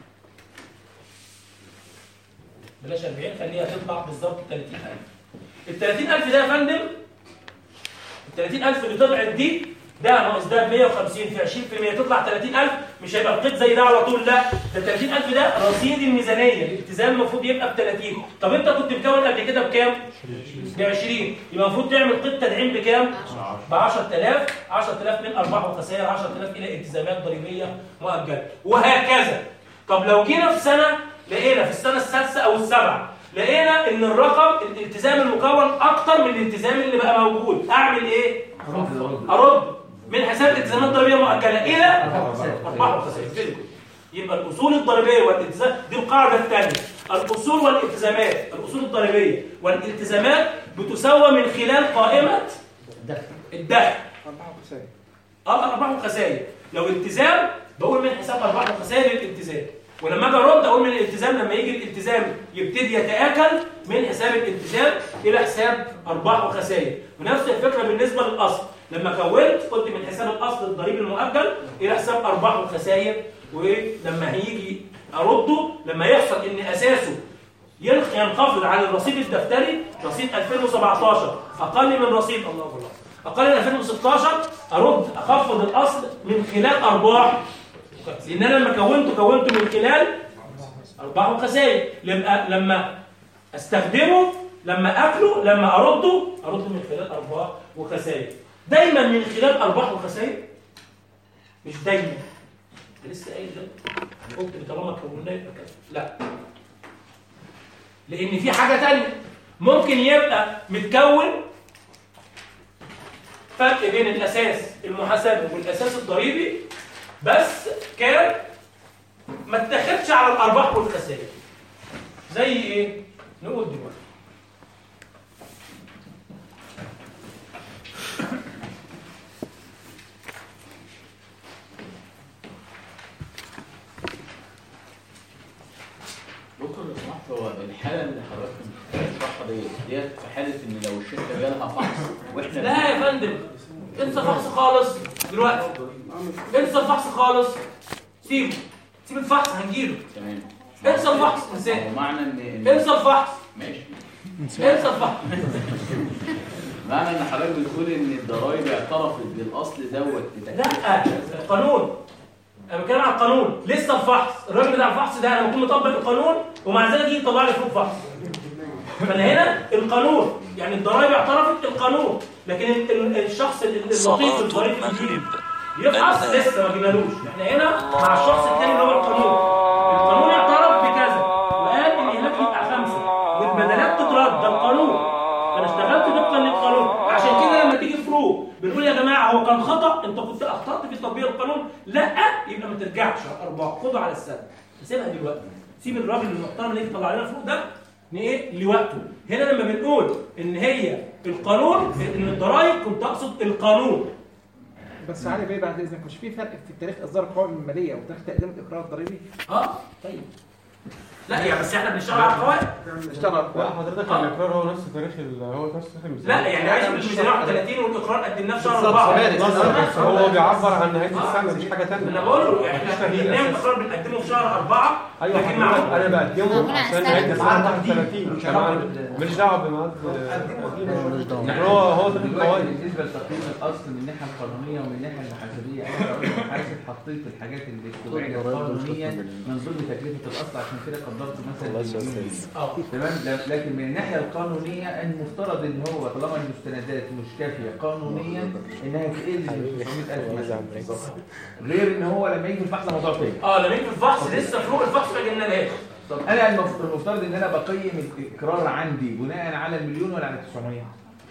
بلاش 40 خليها تطلع بالظبط 30000 ال 30000 ده يا فندم ال 30000 اللي طلعت دي ده ناقص ده ب 150 في 20% تطلع 30000 مش هيبقى القيد زي ده على طول لا ده 30000 ده رصيد الميزانيه الالتزام المفروض يبقى ب 30 طب انت كنت مكون قبل كده بكام؟ ب 20 يبقى المفروض تعمل قيد تدعيم بكام؟ ب 10000 10000 من ارباح وخسائر 10000 الى التزامات ضريبيه مؤجله وهكذا طب لو جينا في سنه لقينا في السنه السادسه او السابعه لقينا ان الرقم الالتزام المكون اكتر من الالتزام اللي بقى موجود اعمل ايه؟ ارد من حساب الالتزامات الضريبيه المؤجله الى ارباح وخسائر Very good. يبقى الاصول الضريبيه والالتزام دي القاعده الثانيه الاصول والالتزامات الاصول الضريبيه والالتزامات بتساوى من خلال قائمه الدخل
أربعة وخسائر
اه ارباح وخسائر لو التزام بقول من حساب ارباح وخسائر الالتزام ولما اجي ارد اقول من الالتزام لما يجي الالتزام يبتدي يتاكل من حساب الالتزام الى حساب ارباح وخسائر ونفس الفكره بالنسبه للاصل لما كونت قلت من حساب الاصل الضريبي المؤجل الى حساب ارباح وخسائر ولما هيجي ارده لما يحصل ان اساسه ينخ- ينخفض عن الرصيد الدفتري رصيد 2017 اقل من رصيد الله اكبر اقل من 2016 ارد اخفض الاصل من خلال ارباح لان انا لما كونته كونته من خلال ارباح وخسائر لما لما استخدمه لما اكله لما ارده ارده من خلال ارباح وخسائر دايما من خلال ارباح وخسائر مش دايما أنت لسه قايل ده قلت طالما كوناه يبقى كذا لا لان في حاجه تانية ممكن يبقى متكون فرق بين الاساس المحاسبي والاساس الضريبي بس كان ما اتخذش على الارباح والخسائر زي ايه نقول دلوقتي
دكتور لو سمحت هو الحاله اللي حضرتك بتشرحها ديت ديت في حاله ان لو الشركه جالها فحص واحنا
لا يا فندم انسى الفحص خالص دلوقتي انسى الفحص خالص سيبه سيب الفحص هنجيله
تمام
انسى الفحص انساه
هو معنى ان إن-
انسى الفحص
ماشي
انسى الفحص
معنى ان حضرتك بتقول ان الضرايب اعترفت بالاصل دوت بتكليف
لا القانون انا بتكلم عن القانون لسه الفحص الراجل بتاع الفحص ده انا بكون مطبق القانون ومع ذلك يجي يطلع لي فوق فحص فانا هنا القانون يعني الضرايب اعترفت القانون لكن ال- ال- الشخص ال- اللطيف الضريب الجديد يفحص لسه ما جبنالوش احنا هنا مع الشخص الثاني اللي هو القانون القانون اعترف بكذا وقال ان هناك يبقى خمسه والبدلات تترد ده القانون فانا اشتغلت طبقا للقانون عشان كده لما تيجي فروق بنقول يا جماعه هو كان خطا انت كنت اخطات في تطبيق القانون لا يبقى ما ترجعش على الارباح خده على السنه سيبها دلوقتي سيب الراجل المحترم اللي يجي يطلع لنا الفروق ده إن ايه لوقته هنا لما بنقول ان هي القانون ان الضرايب كنت اقصد القانون
بس علي بيه بعد اذنك مش في فرق في تاريخ اصدار القوائم الماليه وتاريخ تقديم الاقرار الضريبي؟
اه طيب لا يعني بس احنا بنشتغل على القواعد
اشتغل
لا حضرتك
آه.
الاقرار هو نفس تاريخ ال- هو نفس تاريخ الميزانية.
لا يعني عايز من 31 والاقرار قدمناه في شهر
بالظبط،
4
بالظبط.
بس هو بيعبر عن نهايه السنه مش حاجه
انا
ثانيه
بقول له احنا
مفيش تغيير
بنعمل
أساسي.
اقرار بنقدمه في شهر 4
ايوه
لكن
حضرتك
معمول
انا بقدمه
معمول
عشان
على
نهايه
السنة.
السنه 31 كمان ماليش دعوه بميعاد يعني هو هو ده
دلوقتي
القواعد
بالنسبه لتقييم الاصل من الناحيه القانونيه ومن الناحيه المحاسبيه انا كراجل محاسب حطيت الحاجات اللي استبعدت قانونيا من ضمن تكلفه الاصل عشان كده قدرت مثلا مليون جنيه.
اه
تمام ده- لكن من الناحيه القانونيه المفترض ان هو طالما المستندات مش كافيه قانونيا انها تقل من 900000 مثلا غير ان هو لما يجي الفحص موضوع تاني
اه لما يجي في الفحص لسه فروق الفحص ما جبنالهاش
طب انا المف- المفترض ان انا بقيم الاقرار عندي بناء على المليون ولا على 900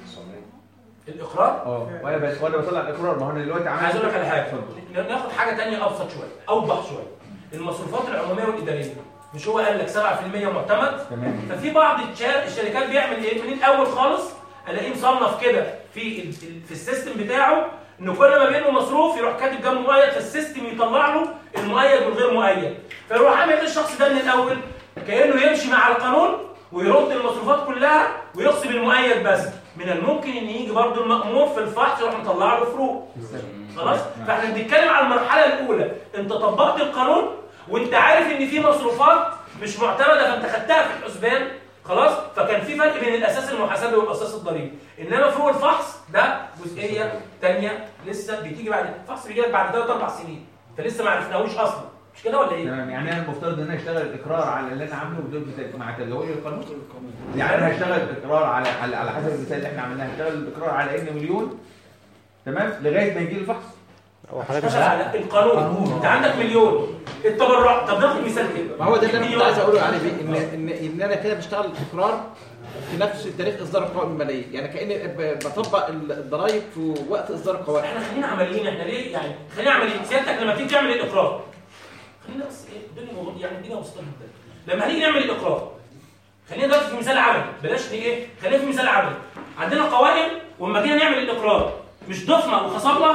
الاقرار
اه وانا بس وانا بطلع الاقرار ما هو انا دلوقتي عملت
عايز اقول لك على حاجه
اتفضل.
ناخد حاجه ثانيه ابسط شويه اوضح شويه المصروفات العموميه والاداريه مش هو قال لك 7% معتمد
تمام
ففي بعض الشا- الشركات بيعمل ايه من الاول خالص الاقيه مصنف كده في ال- ال- في السيستم بتاعه ان كل ما بينه مصروف يروح كاتب جنبه مؤيد فالسيستم يطلع له المؤيد والغير مؤيد فيروح عامل ايه الشخص ده من الاول كانه يمشي مع القانون ويرد المصروفات كلها ويقسم المؤيد بس من الممكن ان يجي برضه المأمور في الفحص يروح مطلع له فروق خلاص فاحنا بنتكلم على المرحله الاولى انت طبقت القانون وانت عارف ان في مصروفات مش معتمده فانت خدتها في الحسبان خلاص فكان في فرق بين الاساس المحاسبي والاساس الضريبي انما فروق الفحص ده جزئيه ثانيه لسه بتيجي بعد الفحص بيجي لك بعد ثلاث اربع سنين فلسه ما عرفناهوش اصلا مش كده ولا ايه؟
تمام يعني انا المفترض ان انا اشتغل اقرار على اللي انا عامله بدون بت- مع تجاوز القانون يعني انا هشتغل اقرار على على, على حسب المثال اللي احنا عملناه هشتغل الاقرار على ان مليون تمام لغايه ما يجي لي الفحص
هو حضرتك مش
اشتغل على القانون انت عندك مليون التبرع طب ناخد مثال كده
ما هو ده اللي انا كنت
مليون.
عايز اقوله عليه بيه ان ان ان انا كده بشتغل اقرار في نفس تاريخ اصدار القوائم الماليه يعني كاني ب- بطبق الضرايب في وقت اصدار القوائم
احنا خلينا عمليين احنا ليه يعني خلينا عمليين سيادتك لما تيجي تعمل الاقرار خلينا بس ايه الدنيا موضوع يعني الدنيا بسيطه جدا لما هنيجي نعمل الاقرار خلينا دلوقتي في مثال عملي بلاش نيجي ايه خلينا في مثال عملي عندنا قوائم ولما جينا نعمل الاقرار مش ضفنا وخصمنا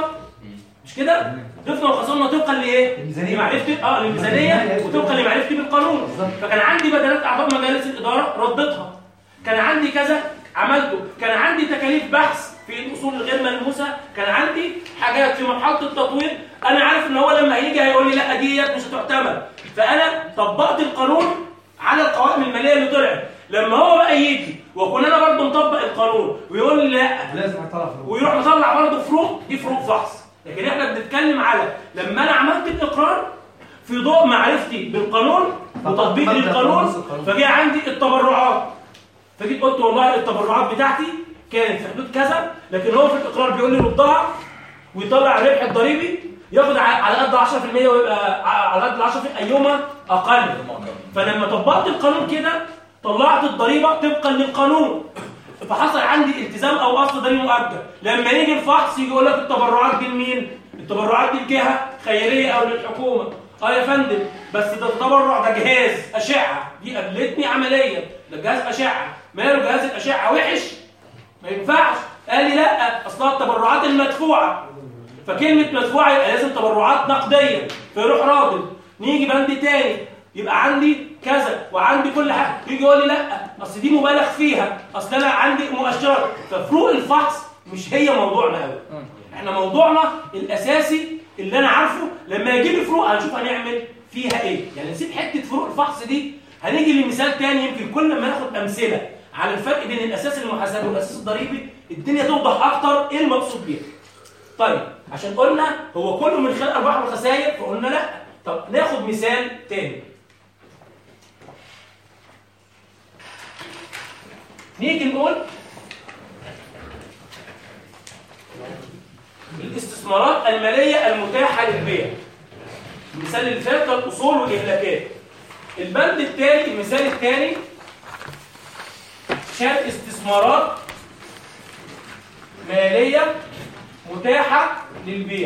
مش كده ضفنا وخصمنا طبقا لايه
الميزانية.
لمعرفتي اه للميزانيه وطبقا لمعرفتي بالقانون فكان عندي بدلات اعضاء مجالس الاداره رديتها كان عندي كذا عملته كان عندي تكاليف بحث في الاصول الغير ملموسه كان عندي حاجات في مرحله التطوير انا عارف ان هو لما هيجي هيقول لي لا ديت مش هتعتمد فانا طبقت القانون على القوائم الماليه اللي طلعت لما هو بقى يجي واكون انا برضه مطبق القانون ويقول لي لا
لازم اعترف
ويروح مطلع برضه فروق دي فروق فحص لكن احنا بنتكلم على لما انا عملت الاقرار في ضوء معرفتي بالقانون وتطبيق
مبدأ
للقانون
نص القانون.
فجاء عندي التبرعات فجيت قلت والله التبرعات بتاعتي كانت في حدود كذا لكن هو في الاقرار بيقول لي ردها ويطلع الربح الضريبي ياخد ع- على قد 10% ويبقى ع- على قد ال 10% ايهما اقل فلما طبقت القانون كده طلعت الضريبه طبقا للقانون فحصل عندي التزام او اصل ضريبي مؤجل لما يجي الفحص يجي يقول لك التبرعات دي لمين التبرعات دي لجهه خيريه او للحكومه اه يا فندم بس ده التبرع ده جهاز اشعه دي قابلتني عمليا ده جهاز اشعه ماله جهاز الاشعه وحش ما ينفعش قال لي لا اصلها التبرعات المدفوعه فكلمه مدفوعه يبقى لازم تبرعات نقديه فيروح راجل نيجي بند تاني يبقى عندي كذا وعندي كل حاجه يجي يقول لي لا اصل دي مبالغ فيها اصل انا عندي مؤشرات ففروق الفحص مش هي موضوعنا قوي احنا موضوعنا الاساسي اللي انا عارفه لما يجي لي فروق هنشوف هنعمل فيها ايه يعني نسيب حته فروق الفحص دي هنيجي لمثال تاني يمكن كل ما ناخد امثله على الفرق بين الاساس المحاسبي والاساس الضريبي الدنيا توضح اكتر ايه المقصود بيها طيب عشان قلنا هو كله من خلال ارباح وخسائر فقلنا لا طب ناخد مثال تاني نيجي نقول الاستثمارات المالية المتاحة للبيع المثال اللي فات كان اصول واهلاكات البند الثاني المثال الثاني كان استثمارات مالية متاحة للبيع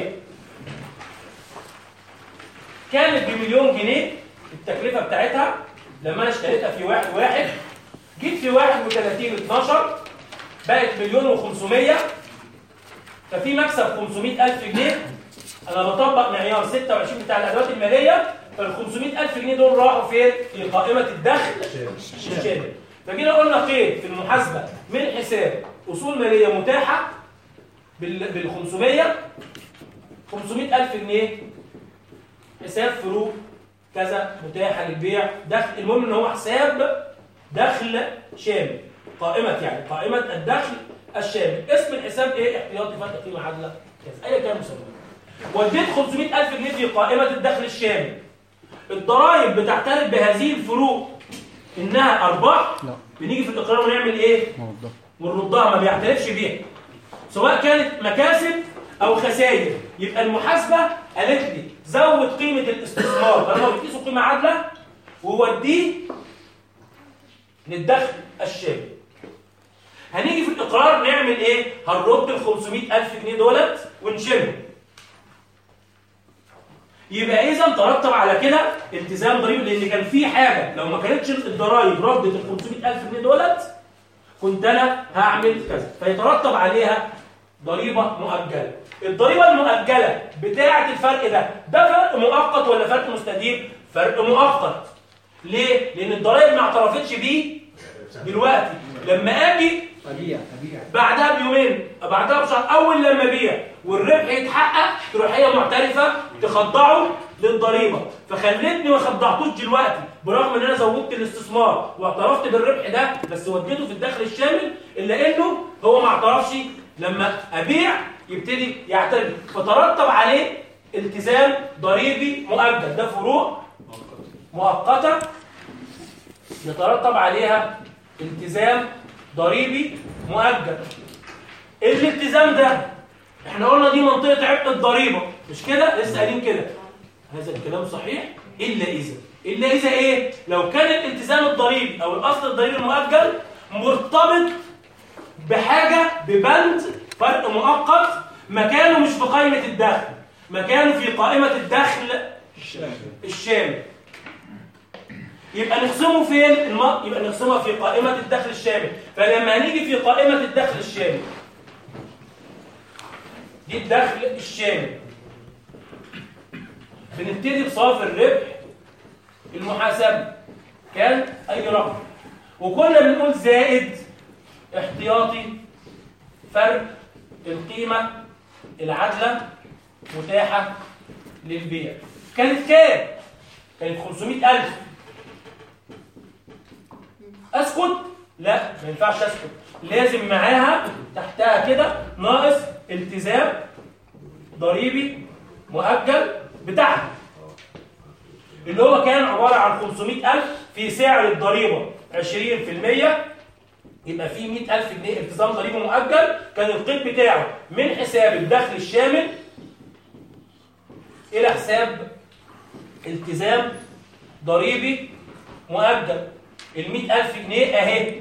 كانت بمليون جنيه التكلفة بتاعتها لما انا اشتريتها في واحد واحد جيت في 31 12 بقت مليون و500 ففي مكسب 500000 جنيه انا بطبق معيار 26 بتاع الادوات الماليه فال 500000 جنيه دول راحوا فين؟ في قائمه الدخل الشامل فجينا قلنا قيد في المحاسبه من حساب اصول ماليه متاحه بال بال 500 500000 جنيه حساب فروق كذا متاحه للبيع دخل المهم ان هو حساب دخل شامل قائمه يعني قائمه الدخل الشامل اسم الحساب ايه احتياطي فتح قيمه عادله كذا اي كان مسمى وديت 500000 جنيه في قائمه الدخل الشامل الضرائب بتعترف بهذه الفروق انها ارباح
لا.
بنيجي في الاقرار ونعمل ايه
موضح
ونردها ما بيعترفش بيها سواء كانت مكاسب او خسائر يبقى المحاسبه قالت لي زود قيمه الاستثمار طالما بتقيسه قيمه عادله ووديه للدخل الشامل هنيجي في الاقرار نعمل ايه هنرد ال 500000 جنيه دولت ونشيلهم يبقى اذا ترتب على كده التزام ضريبي لان كان في حاجه لو ما كانتش الضرايب ردت ال 500000 جنيه دولت كنت انا هعمل كذا فيترتب عليها ضريبه مؤجله الضريبه المؤجله بتاعه الفرق ده ده فرق مؤقت ولا فرق مستدير فرق مؤقت ليه لان الضرايب ما اعترفتش بيه دلوقتي لما اجي
ابيع
بعدها بيومين بعدها بشهر اول لما بيع والربح يتحقق تروح هي معترفه تخضعه للضريبه فخلتني ما خضعتوش دلوقتي برغم ان انا زودت الاستثمار واعترفت بالربح ده بس وديته في الدخل الشامل الا انه هو ما اعترفش لما ابيع يبتدي يعترف فترتب عليه التزام ضريبي مؤجل ده فروق مؤقته يترتب عليها التزام ضريبي مؤجل الالتزام ده احنا قلنا دي منطقه عبء الضريبه مش كده لسه قايلين كده هذا الكلام صحيح الا اذا الا اذا ايه لو كان الالتزام الضريبي او الاصل الضريبي المؤجل مرتبط بحاجه ببند فرق مؤقت مكانه مش في قائمه الدخل مكانه في قائمه الدخل الشامل يبقى نقسمه فين الم... يبقى نقسمها في قائمة الدخل الشامل فلما هنيجي في قائمة الدخل الشامل دي الدخل الشامل بنبتدي بصافي الربح المحاسبي كان أي رقم وكنا بنقول زائد احتياطي فرق القيمة العادلة متاحة للبيع كانت كام؟ كانت 500000 اسكت لا ما ينفعش اسكت لازم معاها تحتها كده ناقص التزام ضريبي مؤجل بتاعها اللي هو كان عبارة عن 500000 في سعر الضريبة 20% يبقى في 100000 جنيه التزام ضريبي مؤجل كان القيد بتاعه من حساب الدخل الشامل إلى حساب التزام ضريبي مؤجل ال 100000 جنيه اهي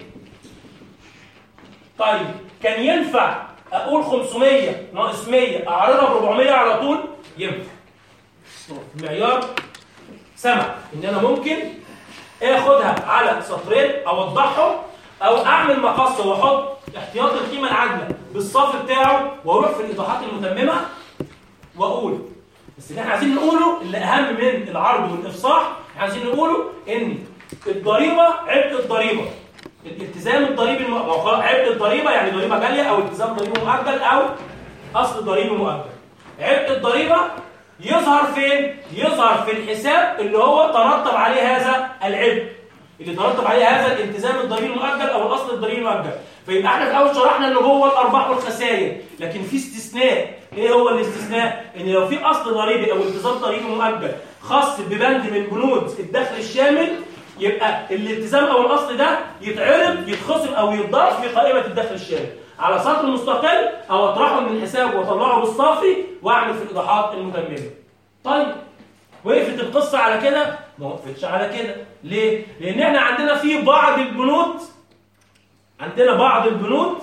طيب كان ينفع اقول 500 ناقص 100 اعرضها ب 400 على طول ينفع المعيار سمع ان انا ممكن اخدها على سطرين اوضحهم او اعمل مقص واحط احتياط القيمه العادله بالصف بتاعه واروح في الايضاحات المتممه واقول بس اللي احنا عايزين نقوله اللي اهم من العرض والافصاح احنا عايزين نقوله ان الضريبه عبء الضريبه الالتزام الضريبي الم... ما هو خلاص عبء الضريبه يعني ضريبه غاليه او التزام ضريبي مؤجل او اصل ضريبي مؤجل عبء الضريبه يظهر فين يظهر في الحساب اللي هو ترتب عليه هذا العبء اللي ترتب عليه هذا الالتزام الضريبي المؤجل او الاصل الضريبي المؤجل فيبقى احنا في الاول شرحنا اللي هو الارباح والخسائر لكن في استثناء ايه هو الاستثناء ان لو في اصل ضريبي او التزام ضريبي مؤجل خاص ببند من بنود الدخل الشامل يبقى الالتزام او الاصل ده يتعرض يتخصم او يتضاف في قائمه الدخل الشامل على سطر مستقل او اطرحه من الحساب واطلعه بالصافي واعمل في الايضاحات المتممه طيب وقفت القصه على كده ما وقفتش على كده ليه لان احنا عندنا في بعض البنود عندنا بعض البنود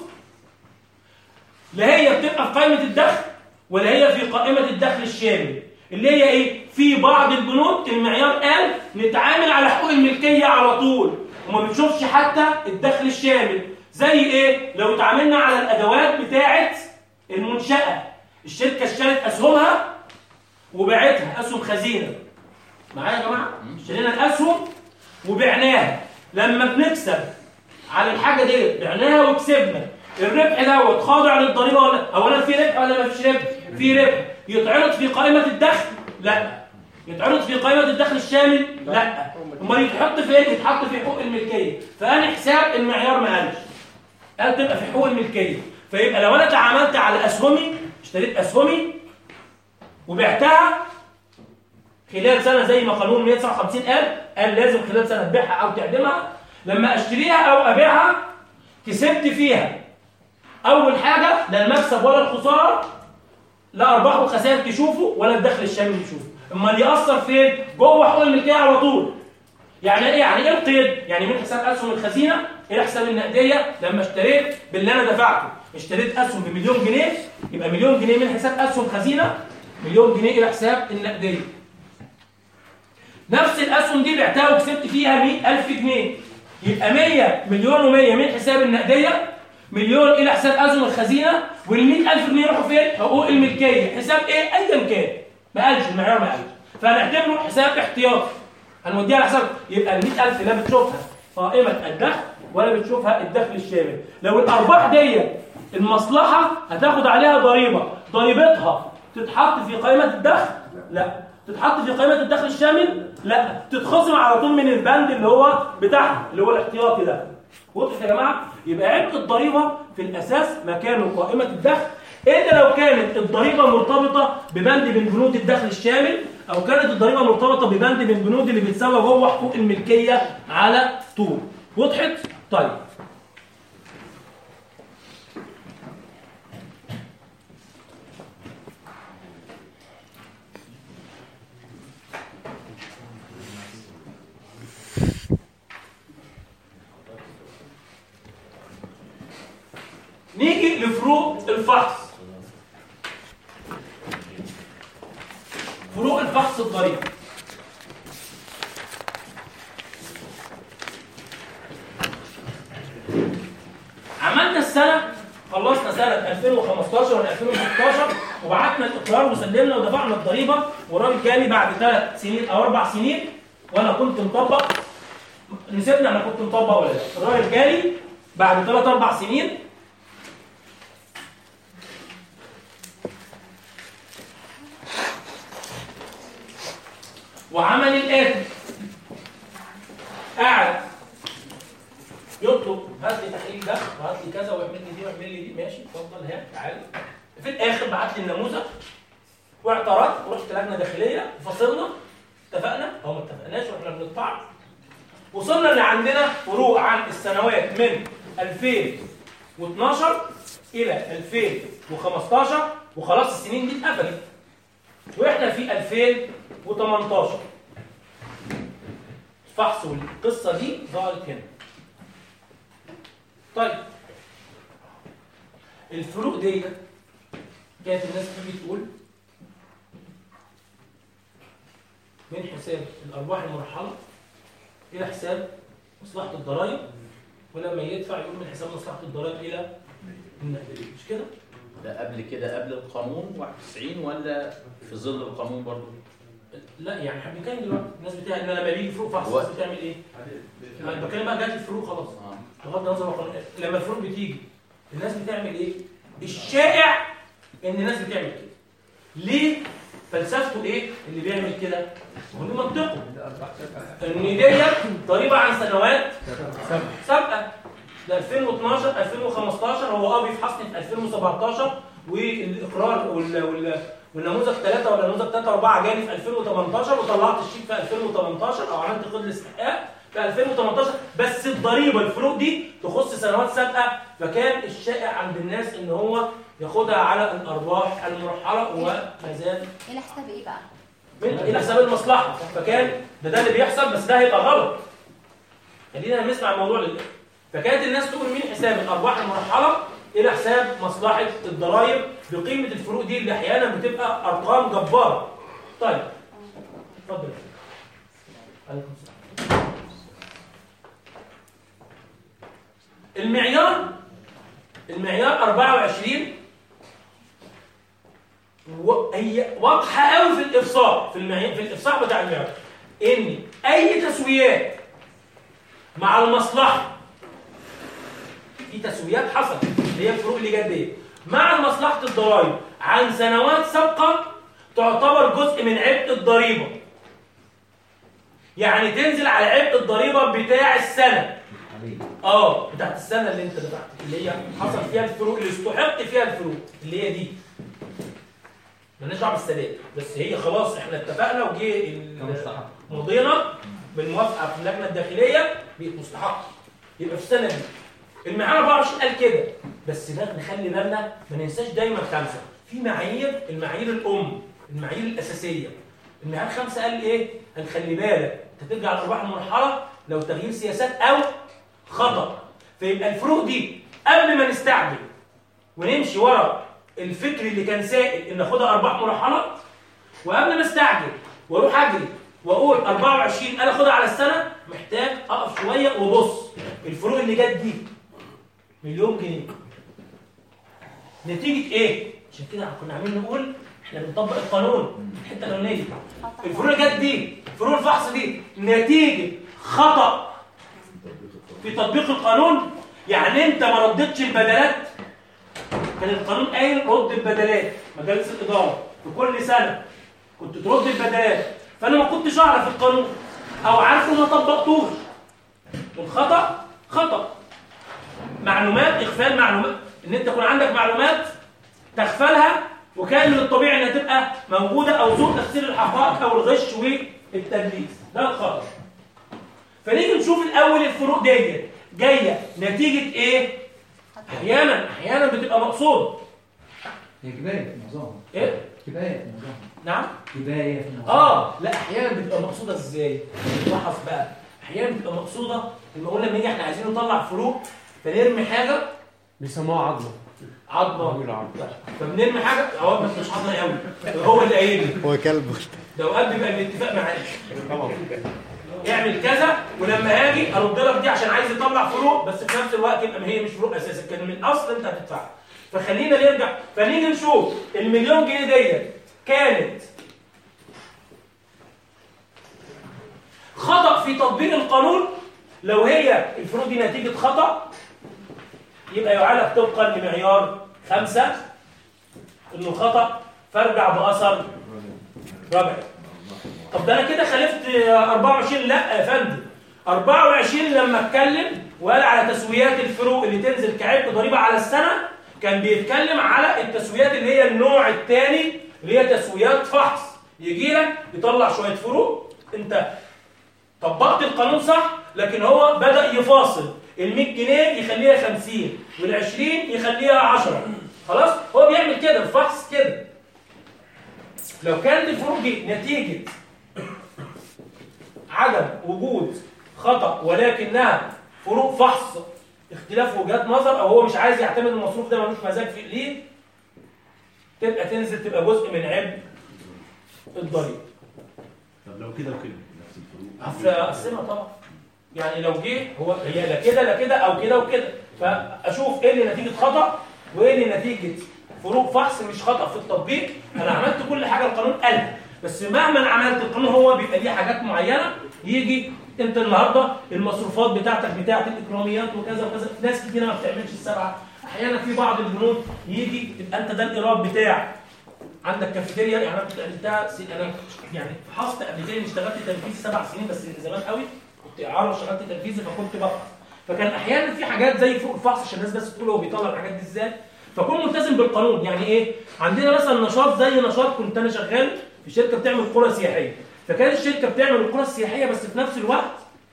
لا هي بتبقى في قائمه الدخل ولا هي في قائمه الدخل الشامل اللي هي ايه في بعض البنود المعيار قال نتعامل على حقوق الملكيه على طول وما بنشوفش حتى الدخل الشامل زي ايه لو اتعاملنا على الادوات بتاعه المنشاه الشركه اشترت اسهمها وباعتها اسهم خزينه معايا يا جماعه اشترينا الاسهم وبعناها لما بنكسب على الحاجه دي بعناها وكسبنا الربح دوت خاضع للضريبه ولا اولا في ربح ولا ما فيش ربح في ربح يتعرض في قائمه الدخل لا يتعرض في قائمه الدخل الشامل لا امال يتحط فين يتحط في حقوق الملكيه فانا حساب المعيار ما قالش قال تبقى في حقوق الملكيه فيبقى لو انا تعاملت على اسهمي اشتريت اسهمي وبعتها خلال سنه زي ما قانون 159 قال قال لازم خلال سنه تبيعها او تعدمها لما اشتريها او ابيعها كسبت فيها اول حاجه لا المكسب ولا الخساره لا ارباح وخسائر تشوفه ولا الدخل الشامل يشوفه امال ياثر فين جوه حقوق الملكيه على طول يعني ايه يعني ايه القيد يعني من حساب اسهم الخزينه الى حساب النقديه لما اشتريت باللي انا دفعته اشتريت اسهم بمليون جنيه يبقى مليون جنيه من حساب اسهم خزينه مليون جنيه الى حساب النقديه نفس الاسهم دي بعتها وكسبت فيها 100000 جنيه يبقى 100 مليون و100 من حساب النقديه مليون الى حساب اسهم الخزينه وال 100000 جنيه يروحوا فين حقوق الملكيه حساب ايه ايا كان ما قالش المعيار ما قالش فهنعتبره حساب احتياطي هنوديها على حساب يبقى ال 100000 اللي بتشوفها قائمه الدخل ولا بتشوفها الدخل الشامل لو الارباح دي المصلحه هتاخد عليها ضريبه ضريبتها تتحط في قائمه الدخل لا تتحط في قائمه الدخل الشامل لا تتخصم على طول من البند اللي هو بتاعها اللي هو الاحتياطي ده واضح يا جماعه يبقى عبء الضريبه في الاساس مكانه قائمه الدخل الا لو كانت الضريبه مرتبطه ببند من بنود الدخل الشامل او كانت الضريبه مرتبطه ببند من البنود اللي بتساوي جوه حقوق الملكيه على طول وضحت طيب نيجي لفروق الفحص فروق الفحص الضريبي عملنا السنة خلصنا سنة 2015 ولا 2016 وبعتنا الإقرار وسلمنا ودفعنا الضريبة والراجل جالي بعد ثلاث سنين أو أربع سنين وأنا كنت مطبق نسيبنا أنا كنت مطبق ولا لا الراجل جالي بعد ثلاث أربع سنين وعمل الآتي قاعد يطلب هات لي تحليل ده وهات لي كذا واعمل لي دي واعمل لي دي ماشي اتفضل هات تعالى في الاخر بعت لي النموذج واعترضت ورحت لجنه داخليه وفصلنا اتفقنا او ما اتفقناش واحنا بنتبعض وصلنا ان عندنا فروق عن السنوات من 2012 الى 2015 وخلاص السنين دي اتقفلت واحنا في 2018 الفحص والقصه دي ظهرت هنا طيب الفروق دي كانت الناس بتيجي تقول من حساب الارباح المرحله الى حساب مصلحه الضرائب ولما يدفع يقول من حساب مصلحه الضرائب الى النقد مش كده؟
ده قبل كده قبل القانون 91 ولا في ظل القانون برضه؟
لا يعني احنا بنتكلم دلوقتي الناس بتاع ان لما بيجي فروق فحص
هو-
الناس بتعمل ايه؟ انا بتكلم بقى جات الفروق خلاص
اه
بغض النظر عن القانون. لما الفروق بتيجي الناس بتعمل ايه؟ الشائع ان الناس بتعمل كده. ليه؟ فلسفته ايه اللي بيعمل كده؟ هو له منطقه ان ديت ضريبه عن سنوات سابقه ده 2012 2015 هو اه بيفحصني في 2017 والاقرار وال وال والنموذج 3 ولا نموذج 3 4 جالي في 2018 وطلعت الشيك في 2018 او عملت قيد الاستحقاق في 2018 بس الضريبه الفروق دي تخص سنوات سابقه فكان الشائع عند الناس ان هو ياخدها على الارباح المرحله وما زال
الى حساب ايه بقى؟
من الى حساب المصلحه فكان ده ده اللي بيحصل بس ده هيبقى غلط خلينا نسمع الموضوع للاخر فكانت الناس تقول من حساب الارباح المرحله الى حساب مصلحه الضرائب بقيمه الفروق دي اللي احيانا بتبقى ارقام جباره طيب اتفضل عليكم السلام المعيار المعيار 24 وهي واضحه قوي في الافصاح في المعيار في الافصاح بتاع المعيار ان اي تسويات مع المصلحه في تسويات حصلت اللي هي الفروق اللي جت دي مع مصلحه الضرائب عن سنوات سابقه تعتبر جزء من عبء الضريبه يعني تنزل على عبء الضريبه بتاع السنه اه بتاعت السنه اللي انت دفعت اللي هي حصل فيها الفروق اللي استحق فيها الفروق اللي هي دي مالناش دعوه بالسداد بس هي خلاص احنا اتفقنا وجه ال- مضينا بالموافقه في اللجنه الداخليه بقت مستحق يبقى في السنه دي المعايير 24 قال كده بس ده نخلي بالنا ما ننساش دايما خمسه في معايير المعايير الام المعايير الاساسيه المعايير خمسه قال ايه؟ قال خلي بالك انت ترجع لارباح المرحله لو تغيير سياسات او خطا فيبقى الفروق دي قبل ما نستعجل ونمشي ورا الفكر اللي كان سائد ان ناخدها ارباح مرحله وقبل ما استعجل واروح اجري واقول 24 انا اخدها على السنه محتاج اقف شويه وبص الفروق اللي جت دي مليون جنيه نتيجه ايه؟ عشان كده كنا عاملين نقول احنا بنطبق القانون الحته الاولانيه الفروق اللي جت دي فروق الفحص دي نتيجه خطا في تطبيق القانون يعني انت ما ردتش البدلات كان القانون قايل رد البدلات مجالس الاداره في كل سنه كنت ترد البدلات فانا ما كنتش اعرف القانون او عارفه وما طبقتوش الخطا خطا معلومات اغفال معلومات ان انت يكون عندك معلومات تغفلها وكان من الطبيعي انها تبقى موجوده او سوء تفسير الحقائق او الغش والتدليس ده الخطا فنيجي نشوف الاول الفروق دي جايه نتيجه ايه احيانا احيانا بتبقى مقصود
هي كفايه في معظمها
ايه
كفايه في معظمها
نعم
كفايه في معظمها
اه لا احيانا بتبقى مقصوده ازاي لاحظ بقى احيانا بتبقى مقصوده لما قلنا لما نيجي احنا عايزين نطلع فروق فنرمي حاجه
بيسموها عظمه
عظمه فبنرمي حاجه هو بس مش عظمه قوي هو اللي قايل لي
هو كلب
ده اوقات بيبقى الاتفاق معايا اعمل كذا ولما هاجي ارد لك دي عشان عايز يطلع فروق بس في نفس الوقت يبقى ما هي مش فروق اساسا كان من الاصل انت هتدفعها فخلينا نرجع فنيجي نشوف المليون جنيه ديت كانت خطأ في تطبيق القانون لو هي الفروق دي نتيجة خطأ يبقى يعالج طبقا لمعيار خمسة انه خطأ فارجع بأثر ربعي طب ده انا كده خالفت 24 لا يا فندم 24 لما اتكلم وقال على تسويات الفروق اللي تنزل كعبء ضريبه على السنه كان بيتكلم على التسويات اللي هي النوع الثاني اللي هي تسويات فحص يجي لك يطلع شويه فروق انت طبقت القانون صح لكن هو بدا يفاصل ال 100 جنيه يخليها 50 وال 20 يخليها 10 خلاص هو بيعمل كده الفحص كده لو كانت الفروق دي نتيجه عدم وجود خطأ ولكنها فروق فحص اختلاف وجهات نظر او هو مش عايز يعتمد المصروف ده ملوش مزاج فيه ليه تبقى تنزل تبقى جزء من عبء الضريبه
طب لو كده وكده نفس الفروق
اصل اقسمها طبعا يعني لو جه هو هي لا كده لا كده او كده وكده فاشوف ايه اللي نتيجه خطا وايه اللي نتيجه فروق فحص مش خطا في التطبيق انا عملت كل حاجه القانون قالها بس مهما أنا عملت القانون هو بيبقى ليه حاجات معينه يجي انت النهارده المصروفات بتاعتك بتاعت الاكراميات وكذا وكذا ناس كتير ما بتعملش السبعه احيانا في بعض البنود يجي تبقى انت ده الايراد بتاعك عندك كافيتيريا يعني انا كنت قابلتها سي- انا يعني فحصت قبل كده إني اشتغلت تنفيذي سبع سنين بس من زمان قوي كنت اعاره اشتغلت تنفيذي فكنت بفحص فكان احيانا في حاجات زي فوق الفحص عشان الناس بس تقول هو بيطلع الحاجات دي ازاي فكون ملتزم بالقانون يعني ايه عندنا مثلا نشاط زي نشاط كنت انا شغال في شركه بتعمل قرى سياحيه فكانت الشركه بتعمل القرى السياحيه بس في نفس الوقت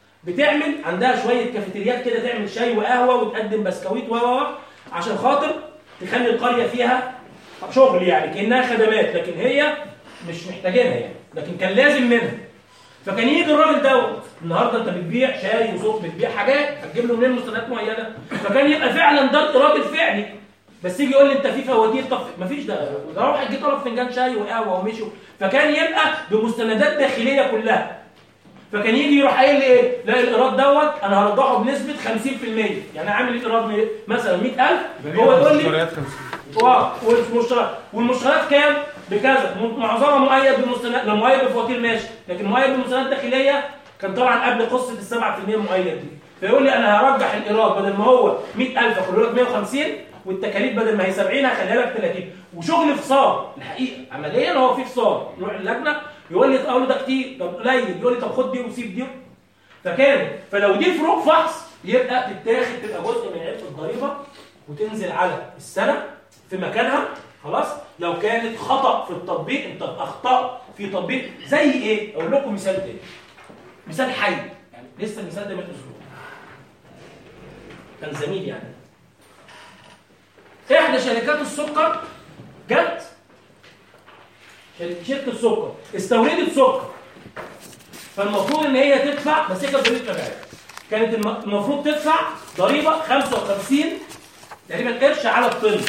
بتعمل عندها شويه كافيتريات كده تعمل شاي وقهوه وتقدم بسكويت و و و عشان خاطر تخلي القريه فيها شغل يعني كانها خدمات لكن هي مش محتاجينها يعني لكن كان لازم منها فكان يجي الراجل دوت النهارده انت بتبيع شاي وسوق بتبيع حاجات هتجيب له منين مستندات معينه فكان يبقى فعلا ده الايراد الفعلي بس يجي يقول لي انت في فواتير طب مفيش ده ده راح يجي طلب فنجان شاي وقهوه ومشوا فكان يبقى بمستندات داخليه كلها فكان يجي يروح قايل لي ايه لا الايراد دوت انا هرجعه بنسبه 50% يعني عامل الايراد مثلا 100000 هو يقول لي
مشتريات 50
اه والمشتريات والمشتريات كام بكذا م- معظمها مؤيد بالمستند لو مؤيد بالفواتير ماشي لكن مؤيد بالمستندات الداخليه كان طبعا قبل قصه ال 7% مؤيد دي فيقول لي انا هرجح الايراد بدل ما هو 100000 اخليه لك 150 والتكاليف بدل ما هي 70 هخليها لك 30 وشغل فصال الحقيقه عمليا هو في فصال نروح اللجنه يقول لي اقول له ده كتير طب قليل يقول لي طب خد دي وسيب دي فكان فلو دي فروق فحص يبقى تتاخد تبقى جزء من عبء الضريبه وتنزل على السنه في مكانها خلاص لو كانت خطا في التطبيق انت اخطات في تطبيق زي ايه اقول لكم مثال تاني مثال حي يعني لسه المثال ده من اسبوع كان زميل يعني احدى شركات السكر جت شركه شركة السكر استوردت سكر فالمفروض ان هي تدفع بس هي كانت ضريبه مبيعات كانت الم- المفروض تدفع ضريبه 55 تقريبا قرش على الطن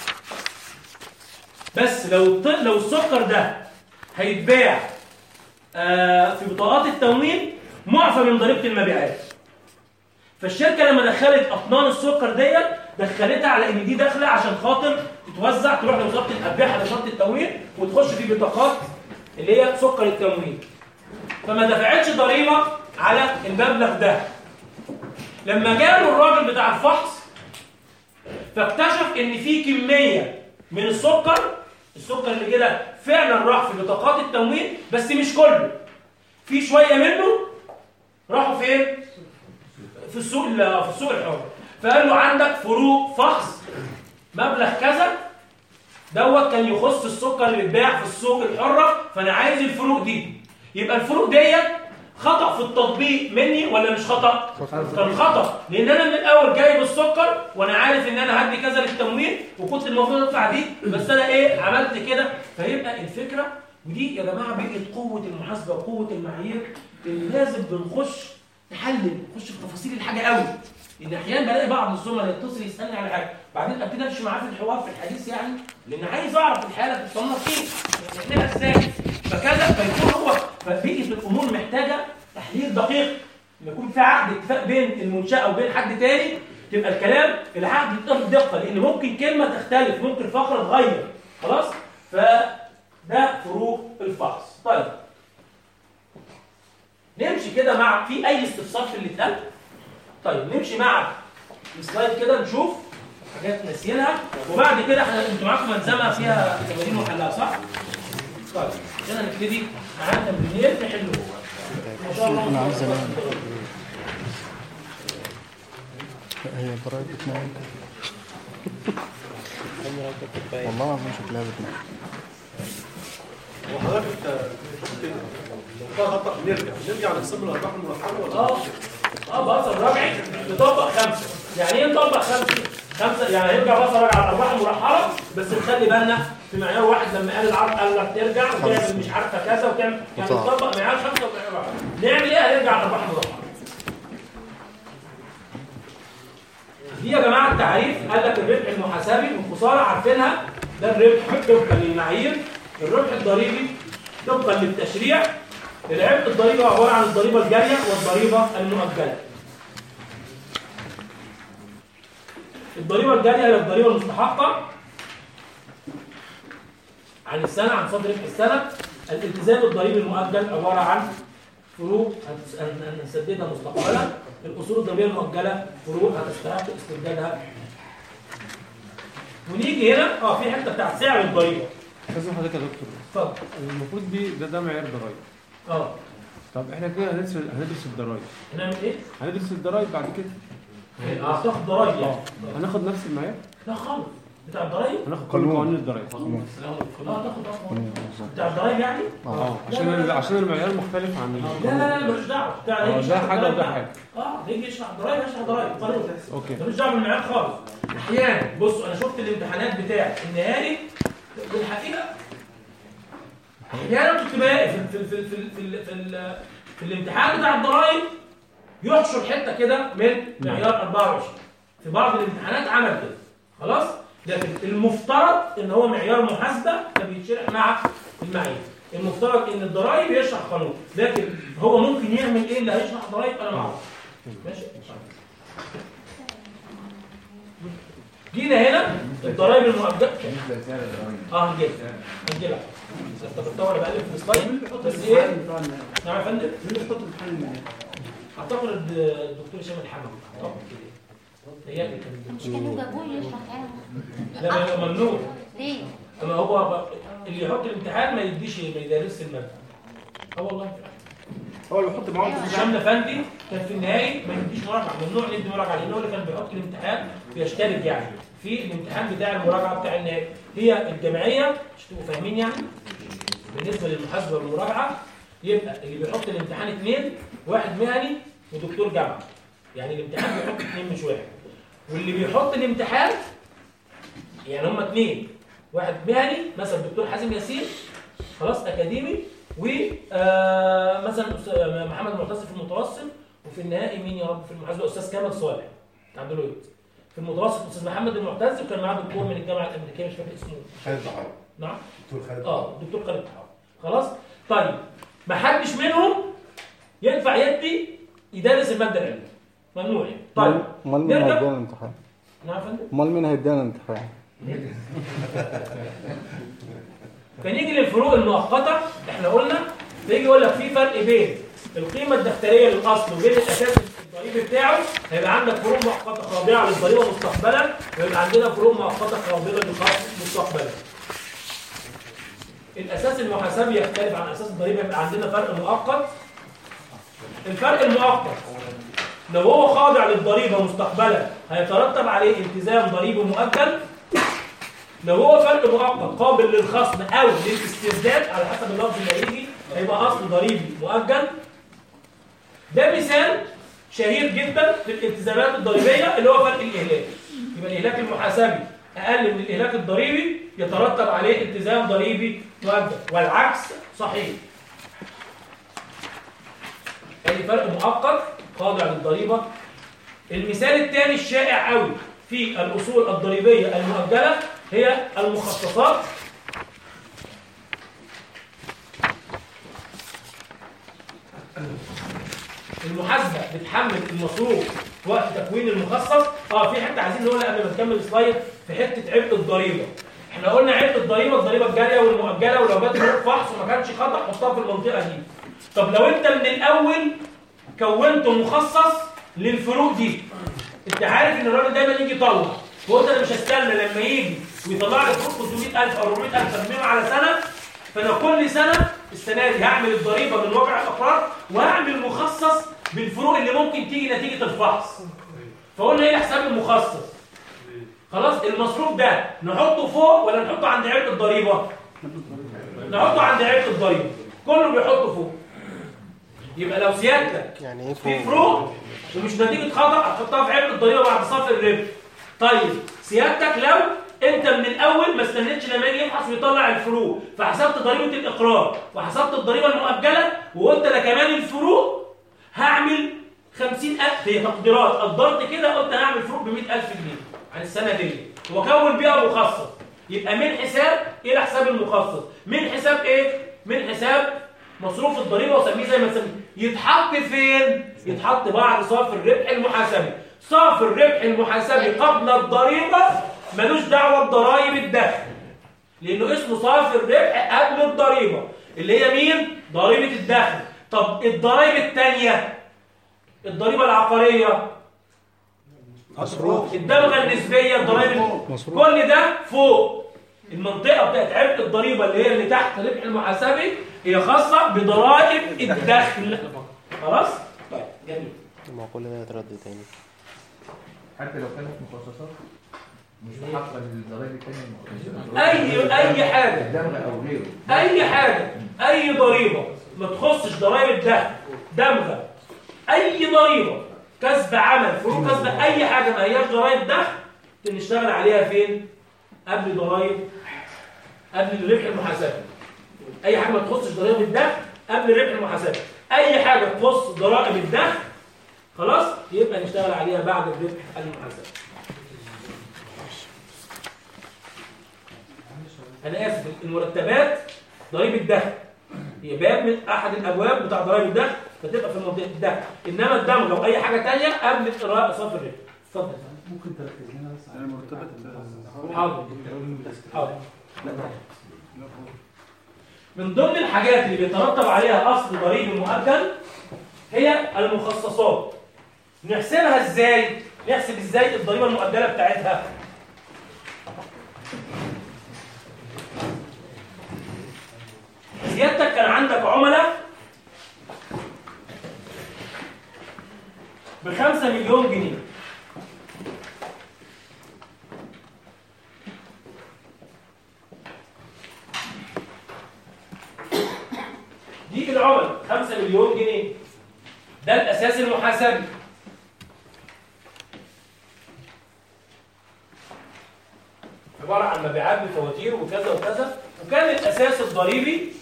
بس لو الطن لو السكر ده هيتباع آه، في بطاقات التموين معفى من ضريبه المبيعات فالشركه لما دخلت اطنان السكر ديت دخلتها على ان دي داخله عشان خاطر تتوزع تروح لوزاره الابيع لوزاره التموين وتخش في بطاقات اللي هي سكر التموين فما دفعتش ضريبه على المبلغ ده لما جاله الراجل بتاع الفحص فاكتشف ان في كميه من السكر السكر اللي كده فعلا راح في بطاقات التموين بس مش كله في شويه منه راحوا فين في السوق ال- في السوق الحر فقال له عندك فروق فحص مبلغ كذا دوت كان يخص السكر اللي اتباع في السوق الحره فانا عايز الفروق دي يبقى الفروق ديت خطا في التطبيق مني ولا مش خطا كان خطا لان انا من الاول جايب السكر وانا عارف ان انا هدي كذا للتموين وكنت المفروض ادفع دي بس انا ايه عملت كده فيبقى الفكره ودي يا جماعه بقت قوه المحاسبه وقوه المعايير اللي لازم بنخش نحلل نخش في تفاصيل الحاجه قوي ان احيانا بلاقي بعض الزملاء يتصل يسالني على حاجه بعدين ابتدي امشي معاه في الحوار في الحديث يعني لان عايز اعرف الحاله بتتصنف ايه نعملها ازاي فكذا فيكون هو فبيئه الامور محتاجه تحليل دقيق لما يكون في عقد اتفاق بين المنشاه وبين حد تاني تبقى الكلام العقد يتقال بدقه لان ممكن كلمه تختلف ممكن فقره تغير خلاص فده فروق الفحص طيب نمشي كده مع في اي استفسار في اللي اتقال طيب نمشي مع السلايد كده نشوف حاجات ناسيينها وبعد كده احنا انتوا معاكم ملزمه فيها تمارين وحلها صح؟ طيب كده نبتدي معانا تمرينين نحلهم ما شاء الله
انا عايز انام هي الضرايب بتنام والله العظيم شكلها بتنام
وحضرتك انت خطأ نرجع نرجع نحسب الارباح المرحله ولا
اه اه بصل ربعي نطبق خمسه يعني ايه نطبق خمسه؟ خمسه يعني هيرجع بصل ربع على الارباح المرحله بس نخلي بالنا في معيار واحد لما قال العرض قال لك ترجع وتعمل مش عارفه كذا وتعمل يعني
صح.
نطبق معيار خمسه ومعيار واحد نعمل ايه؟ هنرجع على الارباح المرحله دي يا جماعه التعريف قال لك الربح المحاسبي والخساره عارفينها ده الربح طبقا للمعايير الربح الضريبي طبقا للتشريع العبء الضريبي عباره عن الضريبه الجاريه والضريبه المؤجله الضريبه الجاريه هي الضريبه المستحقه عن السنه عن صدر ربح السنه الالتزام الضريبي المؤجل عباره عن فروق هتس- هن- هنسددها مستقبلا الاصول الضريبيه المؤجله فروق هتستحق استردادها ونيجي هنا اه في حته بتاعت سعر الضريبه
لازم حضرتك يا دكتور
اتفضل
المفروض دي ده ده معيار ضرايب
اه
طب احنا كده هندرس هندرس الضرايب
هنعمل ايه؟
هندرس الضرايب بعد كده
اه هتاخد ضرايب يعني
هناخد نفس المعيار
لا خالص بتاع الضرايب
هناخد كل قوانين الضرايب
اه تاخد اصلا بتاع الضرايب يعني؟
اه عشان ال- عشان المعيار مختلف عن
لا لا لا ملوش دعوه بتاع
اه
يجي
ده
يشرح
حاجه
الضرايب
وده
بقى.
حاجه
اه يجي يشرح الضرايب يشرح ضرايب قانون
اوكي
ملوش دعوه بالمعيار خالص احيانا بصوا انا شفت الامتحانات بتاعت النهائي بالحقيقه احيانا كنت بلاقي في في في في في, في, في, في الامتحان بتاع الضرايب يحشر حته كده من معيار 24 في بعض الامتحانات عمل كده خلاص لكن المفترض ان هو معيار محاسبه فبيتشرح مع المعايير المفترض ان الضرايب يشرح قانون لكن هو ممكن يعمل ايه اللي هيشرح ضرايب انا ما اعرفش ماشي جينا هنا الضرايب المؤجله اه هنجيلها هنجيلها انت بتدور بقلب في السلايد بس ايه نعم يا فندم
مين اللي يحط الامتحان المالي؟
اعتقد الدكتور هشام الحمد اعتقد كده هي اللي كانت
مش كانوا جابوه يشرح يعني
لا لا ممنوع
ليه؟
اما هو ب- اللي يحط الامتحان ما يديش ما يدرسش الماده اه والله
هو اللي بيحط معاهم
هشام افندي كان في النهائي ما يديش مراجعه ممنوع ندي مراجعه لان هو اللي كان بيحط الامتحان بيشترك يعني في الامتحان بتاع المراجعه بتاع النهائي هي الجمعيه مش تبقوا فاهمين يعني بالنسبه للمحاسبه والمراجعه يبقى اللي بيحط الامتحان اثنين واحد مهني ودكتور جامعه يعني الامتحان بيحط اثنين مش واحد واللي بيحط الامتحان يعني هم اثنين واحد مهني مثلا الدكتور حازم ياسين خلاص اكاديمي ومثلا محمد معتصم في المتوسط وفي النهائي مين يا رب في المحاسبه استاذ كامل صالح بتاع دلوقتي في المتوسط استاذ محمد المعتز وكان معاه دكتور من الجامعه الامريكيه مش فاكر اسمه
خالد طحاوي
نعم
دكتور خالد
اه الدكتور خالد طحاوي خلاص طيب ما حدش منهم ينفع يدي يدرس الماده العلميه ممنوع يعني طيب
امال مين
نرجع.
هيدينا الامتحان؟
نعم يا فندم
امال مين هيدينا الامتحان؟
فنيجي للفروق المؤقته احنا قلنا فيجي يقول لك في فرق بين القيمه الدفتريه للاصل وبين الاساس الضريبي الضريبي بتاعه هيبقى عندك فروق مؤقته خاضعه للضريبه مستقبلا ويبقى عندنا فروق مؤقته خاضعه للخصم مستقبلا الاساس المحاسبي يختلف عن اساس الضريبه يبقى عندنا فرق مؤقت الفرق المؤقت لو هو خاضع للضريبه مستقبلا هيترتب عليه التزام ضريبي مؤجل لو هو فرق مؤقت قابل للخصم او للاسترداد على حسب اللفظ اللي هيجي هيبقى اصل ضريبي مؤجل ده مثال شهير جدا في الالتزامات الضريبيه اللي هو فرق الاهلاك يبقى الاهلاك المحاسبي اقل من الاهلاك الضريبي يترتب عليه التزام ضريبي مؤجل والعكس صحيح ادي فرق مؤقت خاضع للضريبه المثال الثاني الشائع قوي في الاصول الضريبيه المؤجله هي المخصصات المحاسبه بتحمل المصروف في وقت تكوين المخصص اه في حته عايزين نقولها قبل ما نكمل السلايد في حته عبء الضريبه احنا قلنا عبء الضريبه الضريبه الجاريه والمؤجله ولو جت فروق فحص وما كانش خطا حطها في المنطقه دي طب لو انت من الاول كونت مخصص للفروق دي انت عارف ان الراجل دايما يجي يطلع وقلت انا مش هستنى لما يجي ويطلع لي فروق 300000 او 400000 ترميهم على سنه فانا كل سنه السنه دي هعمل الضريبه من واقع الاقرار وهعمل مخصص بالفروق اللي ممكن تيجي نتيجه الفحص فقلنا ايه حساب المخصص خلاص المصروف ده نحطه فوق ولا نحطه عند عبء الضريبه نحطه عند عبء الضريبه كله بيحطه فوق يبقى لو سيادتك
يعني ايه
في
فوق؟
فروق ومش نتيجه خطا هتحطها في عبء الضريبه بعد صافي الربح طيب سيادتك لو انت من الاول ما استنيتش لما يجي يفحص ويطلع الفروق فحسبت ضريبه الاقرار وحسبت الضريبه المؤجله وقلت انا كمان الفروق هعمل 50000 هي تقديرات قدرت كده قلت هعمل فروق ب 100000 جنيه عن السنه دي واكون بيها مخصص يبقى من حساب الى حساب المخصص من حساب ايه من حساب مصروف الضريبه وسميه زي ما تسميه يتحط فين يتحط بعد صافي الربح المحاسبي صافي الربح المحاسبي قبل الضريبه ملوش دعوه بضرائب الدخل لانه اسمه صافي الربح قبل الضريبه اللي هي مين ضريبه الدخل طب الضرائب الثانيه الضريبه العقاريه
مصروف
الدمغه النسبيه الضرائب
مصروف.
كل ده فوق المنطقه بتاعت عبء الضريبه اللي هي اللي تحت الربح المحاسبي هي خاصه بضرائب الدخل خلاص طيب جميل
ما هو كل ده يترد تاني
حتى لو كانت مخصصات مش محققه للضرائب الثانيه
اي اي حاجه
الدمغ او غيره
اي حاجه اي ضريبه ما تخصش ضرائب الدخل دمغه اي ضريبه كسب عمل فروق كسب اي حاجه ما هياش ضرائب دخل نشتغل عليها فين قبل ضرائب قبل الربح المحاسبي اي حاجه ما تخصش ضرائب الدخل قبل الربح المحاسبي اي حاجه تخص ضرائب الدخل خلاص يبقى نشتغل عليها بعد الربح المحاسبي انا اسف المرتبات ضريبه الدخل هي باب من احد الابواب بتاع ضرائب الدخل فتبقى في منطقه الدخل انما الدمغه واي حاجه ثانيه قبل قراءه صف الربح اتفضل
ممكن تركز لنا بس على مرتبات
حاضر حاضر من ضمن الحاجات اللي بيترتب عليها اصل ضريبي مؤجل هي المخصصات نحسبها ازاي نحسب ازاي الضريبه المؤجله بتاعتها سيادتك كان عندك عملاء بخمسة مليون جنيه دي العملاء 5 مليون جنيه ده الاساس المحاسبي عباره عن مبيعات بفواتير وكذا وكذا وكان الاساس الضريبي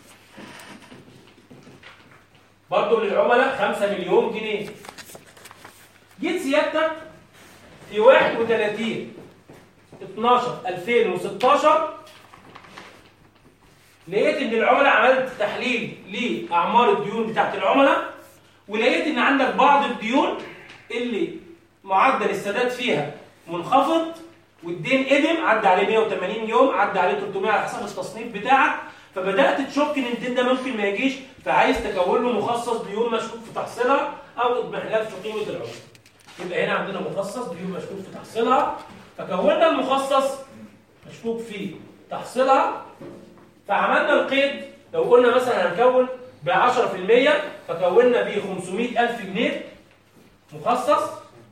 برضه للعملاء 5 مليون جنيه جيت سيادتك في 31 12 2016 لقيت ان العملاء عملت تحليل لاعمار الديون بتاعت العملاء ولقيت ان عندك بعض الديون اللي معدل السداد فيها منخفض والدين قدم عدى عليه 180 يوم عدى عليه 300 على حسب التصنيف بتاعك فبدات تشك ان الدين ده ممكن ما يجيش فعايز تكون له مخصص ديون مشكوك في تحصيلها او اضمحلال في قيمه العمله يبقى هنا عندنا مخصص ديون مشكوك في تحصيلها فكونا المخصص مشكوك في تحصيلها فعملنا القيد لو قلنا مثلا هنكون ب 10% فكونا ب 500000 جنيه مخصص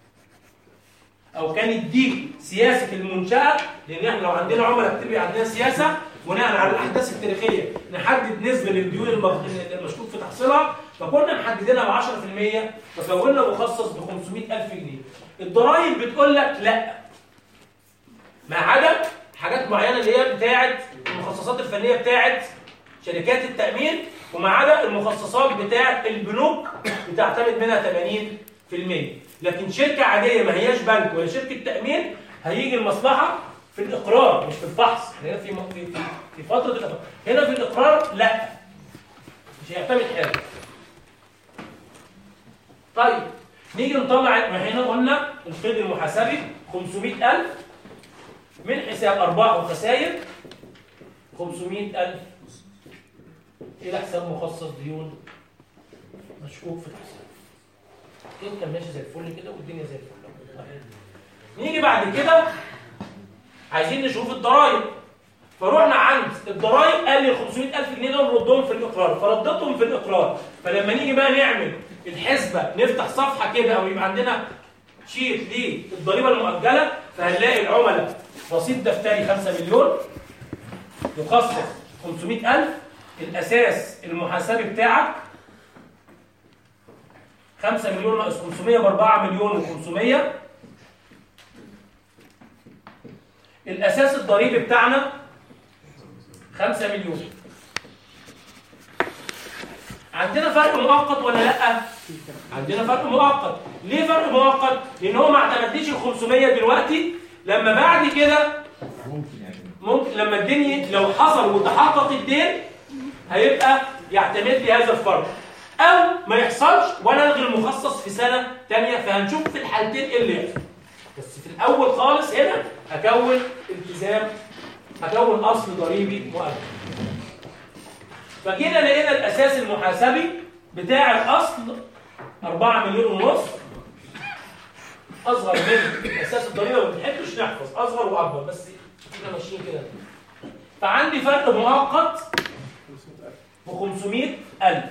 او كانت دي سياسه المنشاه لان احنا لو عندنا عملاء بتبقى عندنا سياسه بناء على الاحداث التاريخيه نحدد نسبه للديون المغ- المشكوك في تحصيلها فكنا محددينها ب 10% فكونا مخصص ب 500000 جنيه الضرايب بتقول لك لا ما عدا حاجات معينه اللي هي بتاعه المخصصات الفنيه بتاعه شركات التامين وما عدا المخصصات بتاعه البنوك بتعتمد منها 80% لكن شركه عاديه ما هياش بنك ولا شركه تامين هيجي المصلحه في الاقرار مش في الفحص هنا في في في, في فتره الاقرار هنا في الاقرار لا مش هيعتمد حاجه طيب نيجي نطلع ما هنا قلنا القيد المحاسبي 500000 من حساب ارباح وخسائر 500000 الى حساب مخصص ديون مشكوك في الحساب كده كان ماشي زي الفل كده والدنيا زي الفل طيب. نيجي بعد كده عايزين نشوف الضرايب فروحنا عند الضرايب قال لي ال 500000 جنيه دول ردهم في الاقرار فردتهم في الاقرار فلما نيجي بقى نعمل الحسبه نفتح صفحه كده او يبقى عندنا شيت للضريبه المؤجله فهنلاقي العملاء رصيد دفتري 5 مليون يخصص 500000 الاساس المحاسبي بتاعك 5 مليون ناقص 500 ب 4 مليون و500 الاساس الضريبي بتاعنا 5 مليون عندنا فرق مؤقت ولا لا عندنا فرق مؤقت ليه فرق مؤقت لان هو ما اعتمدليش ال 500 دلوقتي لما بعد كده ممكن لما الدنيا لو حصل وتحقق الدين هيبقى يعتمد لي هذا الفرق او ما يحصلش وانا الغي المخصص في سنه ثانيه فهنشوف في الحالتين ايه اللي يحصل بس في الاول خالص هنا هكون التزام هكون اصل ضريبي مؤجل فجينا لقينا الاساس المحاسبي بتاع الاصل 4 مليون ونص اصغر من اساس الضريبه ما بنحبش نحفظ اصغر واكبر بس احنا ماشيين كده فعندي فرق مؤقت ب 500000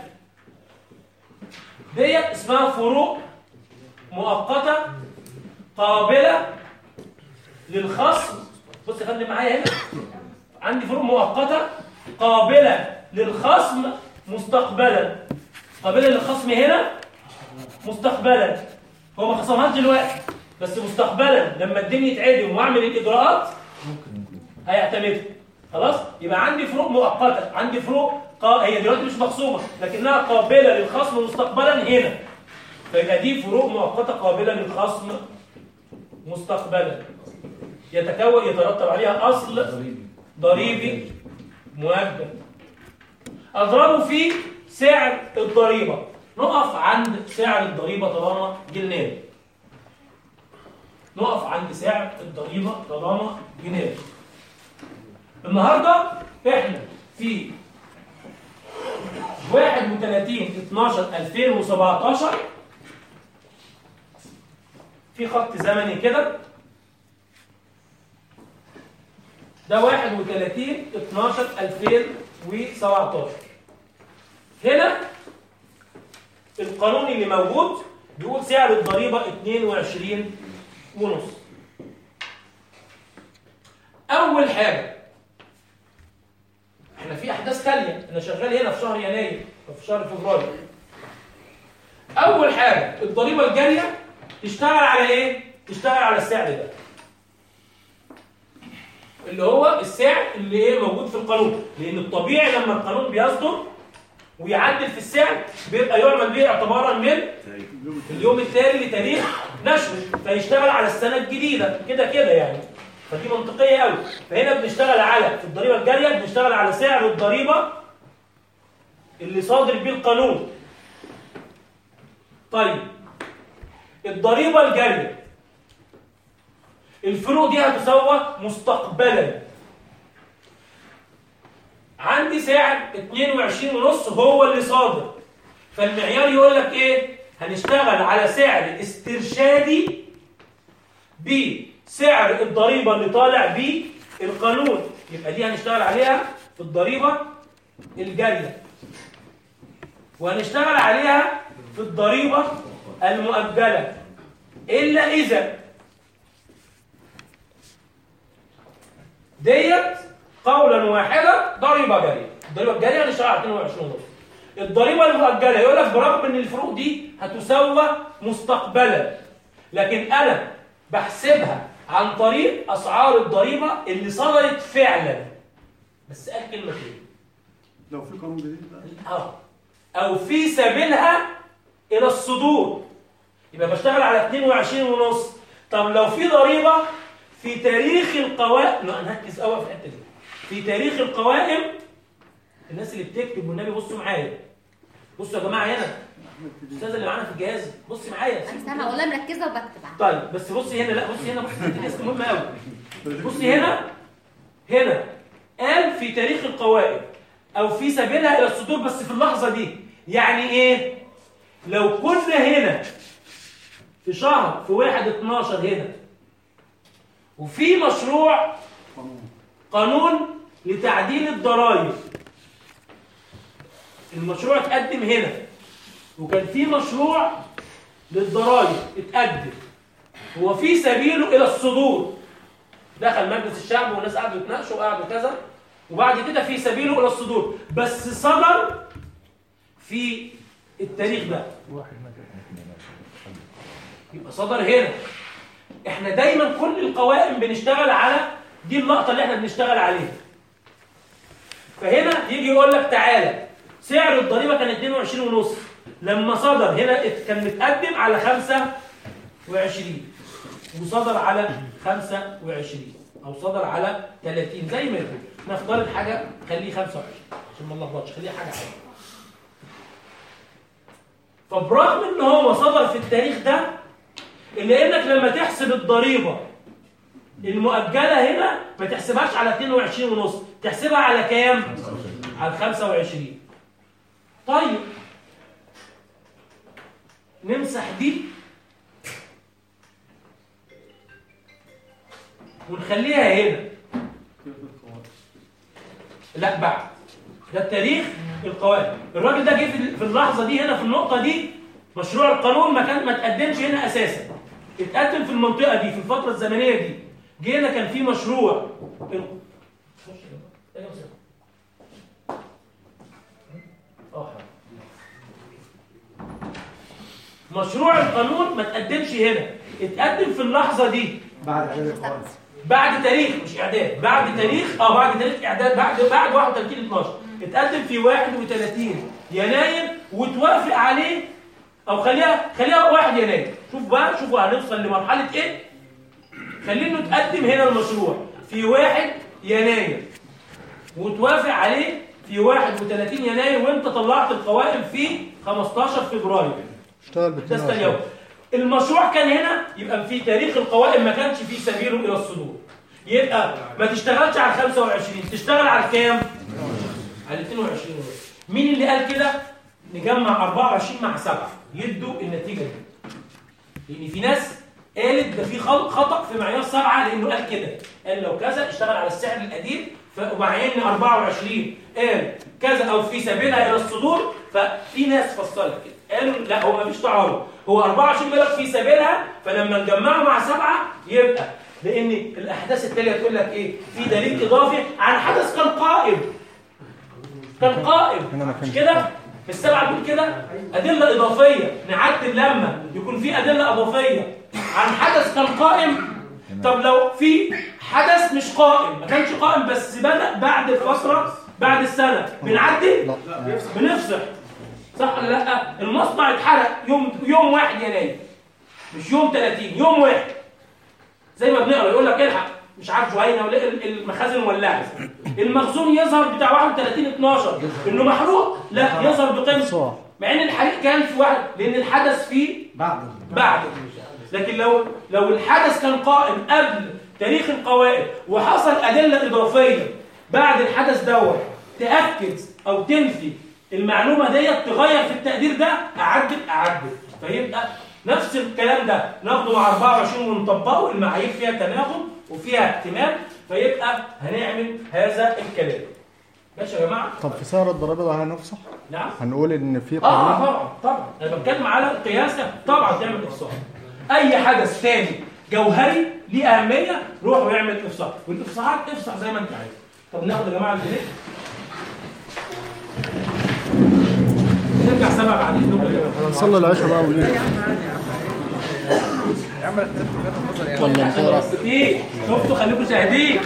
ديت اسمها فروق مؤقته قابله للخصم بص يا فندم معايا هنا عندي فروق مؤقته قابله للخصم مستقبلا قابله للخصم هنا مستقبلا هو ما خصمهاش دلوقتي بس مستقبلا لما الدنيا يتعدم واعمل الاجراءات هيعتمدها خلاص يبقى عندي فروق مؤقته عندي فروق قا... هي دلوقتي مش مخصومه لكنها قابله للخصم مستقبلا هنا فيبقى دي فروق مؤقته قابله للخصم مستقبلا يتكون يترتب عليها اصل ضريبي مؤجل اضربه في سعر الضريبه نقف عند سعر الضريبه طالما جنيه نقف عند سعر الضريبه طالما جنيه النهارده احنا في 31 12 2017 في خط زمني كده ده 31 12 2017 هنا القانون اللي موجود بيقول سعر الضريبة 22 ونص أول حاجة احنا في أحداث تالية أنا شغال هنا في شهر يناير وفي شهر فبراير أول حاجة الضريبة الجارية تشتغل على إيه؟ تشتغل على السعر ده اللي هو السعر اللي ايه موجود في القانون لان الطبيعي لما القانون بيصدر ويعدل في السعر بيبقى يعمل به اعتبارا من اليوم التالي لتاريخ نشره فيشتغل على السنه الجديده كده كده يعني فدي منطقيه قوي فهنا بنشتغل على في الضريبه الجاريه بنشتغل على سعر الضريبه اللي صادر بيه القانون طيب الضريبه الجاريه الفروق دي هتسوى مستقبلا عندي سعر 22 ونص هو اللي صادر فالمعيار يقول لك ايه هنشتغل على سعر استرشادي بسعر الضريبة اللي طالع بيه القانون يبقى دي هنشتغل عليها في الضريبة الجارية وهنشتغل عليها في الضريبة المؤجلة إلا إذا ديت قولا واحدا ضريبة جارية الضريبة الجارية هنشتغل على 22 ونص الضريبة المؤجلة يقول لك برغم ان الفروق دي هتسوى مستقبلا لكن انا بحسبها عن طريق اسعار الضريبة اللي صدرت فعلا بس قال كلمتين
لو في قانون جديد بقى
اه او في سبيلها الى الصدور يبقى بشتغل على 22 ونص طب لو في ضريبة في تاريخ القوائم لا نركز قوي في الحته دي في تاريخ القوائم الناس اللي بتكتب والنبي بصوا معايا بصوا يا جماعه هنا الاستاذه اللي معانا في الجهاز بصي معايا
انا سامعه والله مركزه وبكتب عادي.
طيب بس بصي هنا لا بصي هنا بصي دي اسم مهم قوي بصي هنا هنا قال في تاريخ القوائم او في سبيلها الى الصدور بس في اللحظه دي يعني ايه لو كنا هنا في شهر في 1 12 هنا وفي مشروع قانون لتعديل الضرائب المشروع اتقدم هنا وكان في مشروع للضرائب اتقدم هو في سبيله الى الصدور دخل مجلس الشعب والناس قعدوا يتناقشوا وقعدوا كذا وبعد كده في سبيله الى الصدور بس صدر في التاريخ ده يبقى صدر هنا احنا دايما كل القوائم بنشتغل على دي اللقطه اللي احنا بنشتغل عليها فهنا يجي يقول لك تعالى سعر الضريبه كان 22 ونص لما صدر هنا ات- كان متقدم على 25 وصدر على 25 او صدر على 30 زي ما يكون نفترض حاجه خليه 25 عشان ما نلخبطش خليه حاجه عاديه فبرغم ان هو صدر في التاريخ ده الا انك لما تحسب الضريبه المؤجله هنا ما تحسبهاش على 22 ونص تحسبها على كام على 25 طيب نمسح دي ونخليها هنا لا بعد ده التاريخ القوائم الراجل ده جه في- في اللحظه دي هنا في النقطه دي مشروع القانون ما كان ما تقدمش هنا اساسا اتقدم في المنطقه دي في الفتره الزمنيه دي جه هنا كان في مشروع ال- اه مشروع القانون ما تقدمش هنا اتقدم في اللحظه دي
بعد اعداد القوائم
بعد تاريخ مش اعداد بعد تاريخ اه بعد تاريخ اعداد بعد بعد 31 12 اتقدم في 31 يناير وتوافق عليه او خليها خليها 1 يناير شوف بقى شوفوا هنوصل لمرحله ايه خلينا نتقدم هنا المشروع في 1 يناير وتوافق عليه في 31 يناير وانت طلعت القوائم في 15 فبراير
اشتغل ب
ده استنيو المشروع كان هنا يبقى في تاريخ القوائم ما كانش فيه سبيله الى الصدور يبقى ما تشتغلش على 25 تشتغل على كام على 22 ونص مين اللي قال كده نجمع 24 مع 7 يدوا النتيجه دي لان في ناس قالت ده في خل- خطا في معيار 7 لانه قال كده قال لو كذا اشتغل على السعر القديم ف- ومعين 24 قال كذا او في سبيلها الى الصدور ففي ناس فصلت كده قالوا لا هو مفيش تعارض هو 24 بيقول لك في سبيلها فلما نجمعه مع سبعه يبقى لان الاحداث التاليه تقول لك ايه في دليل اضافي عن حدث كان قائم كان قائم مش كده في السبعه بيقول كده ادله اضافيه نعدل لما يكون في ادله اضافيه عن حدث كان قائم طب لو في حدث مش قائم ما كانش قائم بس بدا بعد الفتره بعد السنه بنعدل بنفصح صح ولا لا المصنع اتحرق يوم يوم 1 يناير مش يوم 30 يوم واحد زي ما بنقرا يقول لك الحق مش عارف جهينه ولا المخازن ولعت المخزون يظهر بتاع 31 12 انه محروق لا يظهر بقيمته مع ان الحريق كان في واحد لان الحدث فيه
بعد
بعد لكن لو لو الحدث كان قائم قبل تاريخ القوائم وحصل ادله اضافيه بعد الحدث دوت تاكد او تنفي المعلومه ديت تغير في التقدير ده اعدل اعدل فيبقى نفس الكلام ده ناخده مع 24 ونطبقه المعايير فيها تناغم وفيها اهتمام فيبقى هنعمل هذا الكلام ماشي يا جماعه
طب في سعر الضريبه ده هنفصح
نعم
هنقول ان في
اه
قانون
طبعا طبعا انا بتكلم على القياس ده طبعا تعمل افصاح اي حدث تاني جوهري ليه اهميه روح ويعمل افصاح والافصاحات افصح زي ما انت عايز طب ناخد يا جماعه الجنيه نرجع سبع بعد اذنكم
نصلي العشاء بقى ونيجي ولا نصلي
ايه شفتوا خليكم شاهدين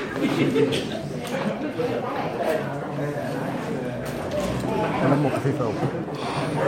كلامه خفيف قوي